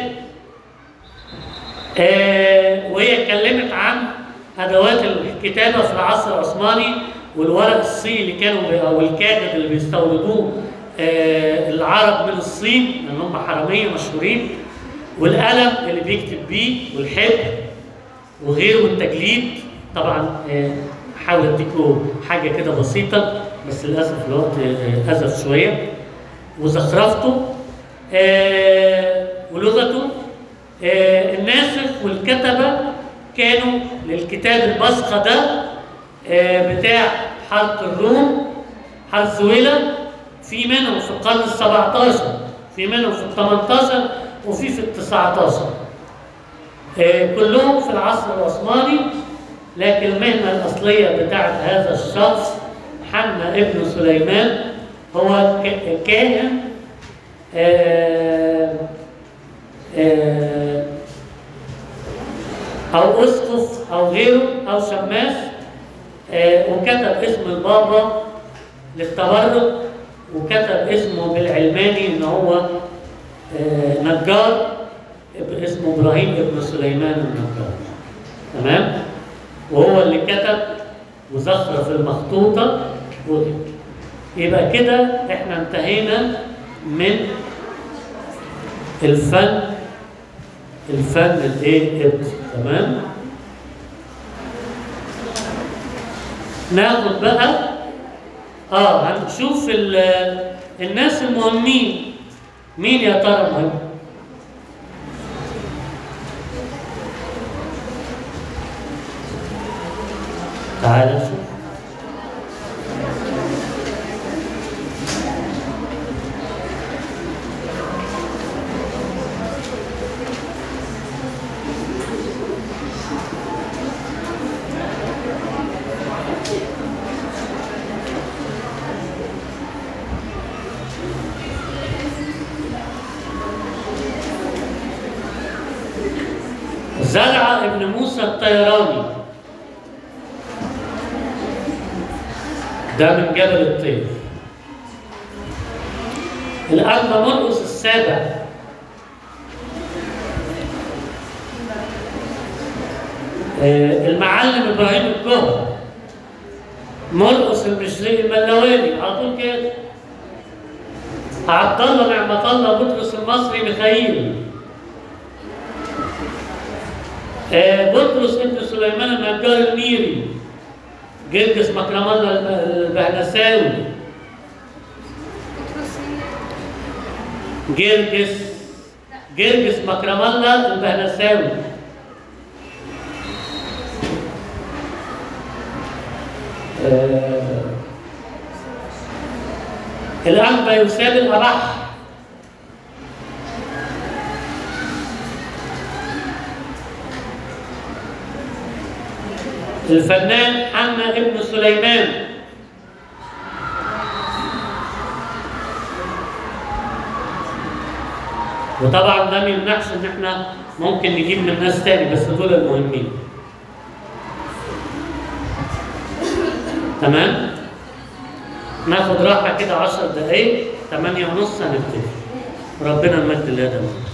آه وهي اتكلمت عن ادوات الكتابه في العصر العثماني والورق الصيني اللي كانوا بي- او الكاتب اللي بيستوردوه آه العرب من الصين لان هم حراميه مشهورين والقلم اللي بيكتب بيه والحبر وغيره التجليد طبعا آه، حاول اديكم حاجه كده بسيطه بس للاسف الوقت آه، ازف شويه وزخرفته آه، ولغته آه، الناسخ والكتبه كانوا للكتاب البصخه ده آه، بتاع حرب الروم حرب زويلة في منهم في القرن ال 17 في منهم في ال 18 وفي في ال 19 آه، كلهم في العصر العثماني لكن المهنة الأصلية بتاعت هذا الشخص حنا ابن سليمان هو ك- كاهن آه، آه، أو أسقف أو غيره أو شماس آه، وكتب اسم البابا للتبرك وكتب اسمه بالعلماني إن هو آه، نجار اسمه ابراهيم ابن سليمان النجار تمام وهو اللي كتب وزخرف المخطوطه وكده. يبقى كده احنا انتهينا من الفن الفن الايه القبطي تمام ناخد بقى اه هنشوف ال- الناس المهمين مين يا ترى مهم تعالى نشوف زرع ابن موسى الطيراني ده من جبل الطير الأنبا مرقس السابع آه، المعلم ابراهيم الجهر مرقس المشرقي الملواني على طول كده عبد الله نعمة الله بطرس المصري ميخائيل آه، بطرس ابن سليمان النجار الميري جرجس مكرم الله الب- البهنساوي جرجس جرجس مكرم الله البهنساوي آه، الأنبا يساب الأبح الفنان حنا ابن سليمان وطبعا ده ما يمنعش ان احنا ممكن نجيب من ناس تاني بس دول المهمين تمام ناخد راحة كده عشر دقايق تمانية ونص هنبتدي ربنا المجد لله دايما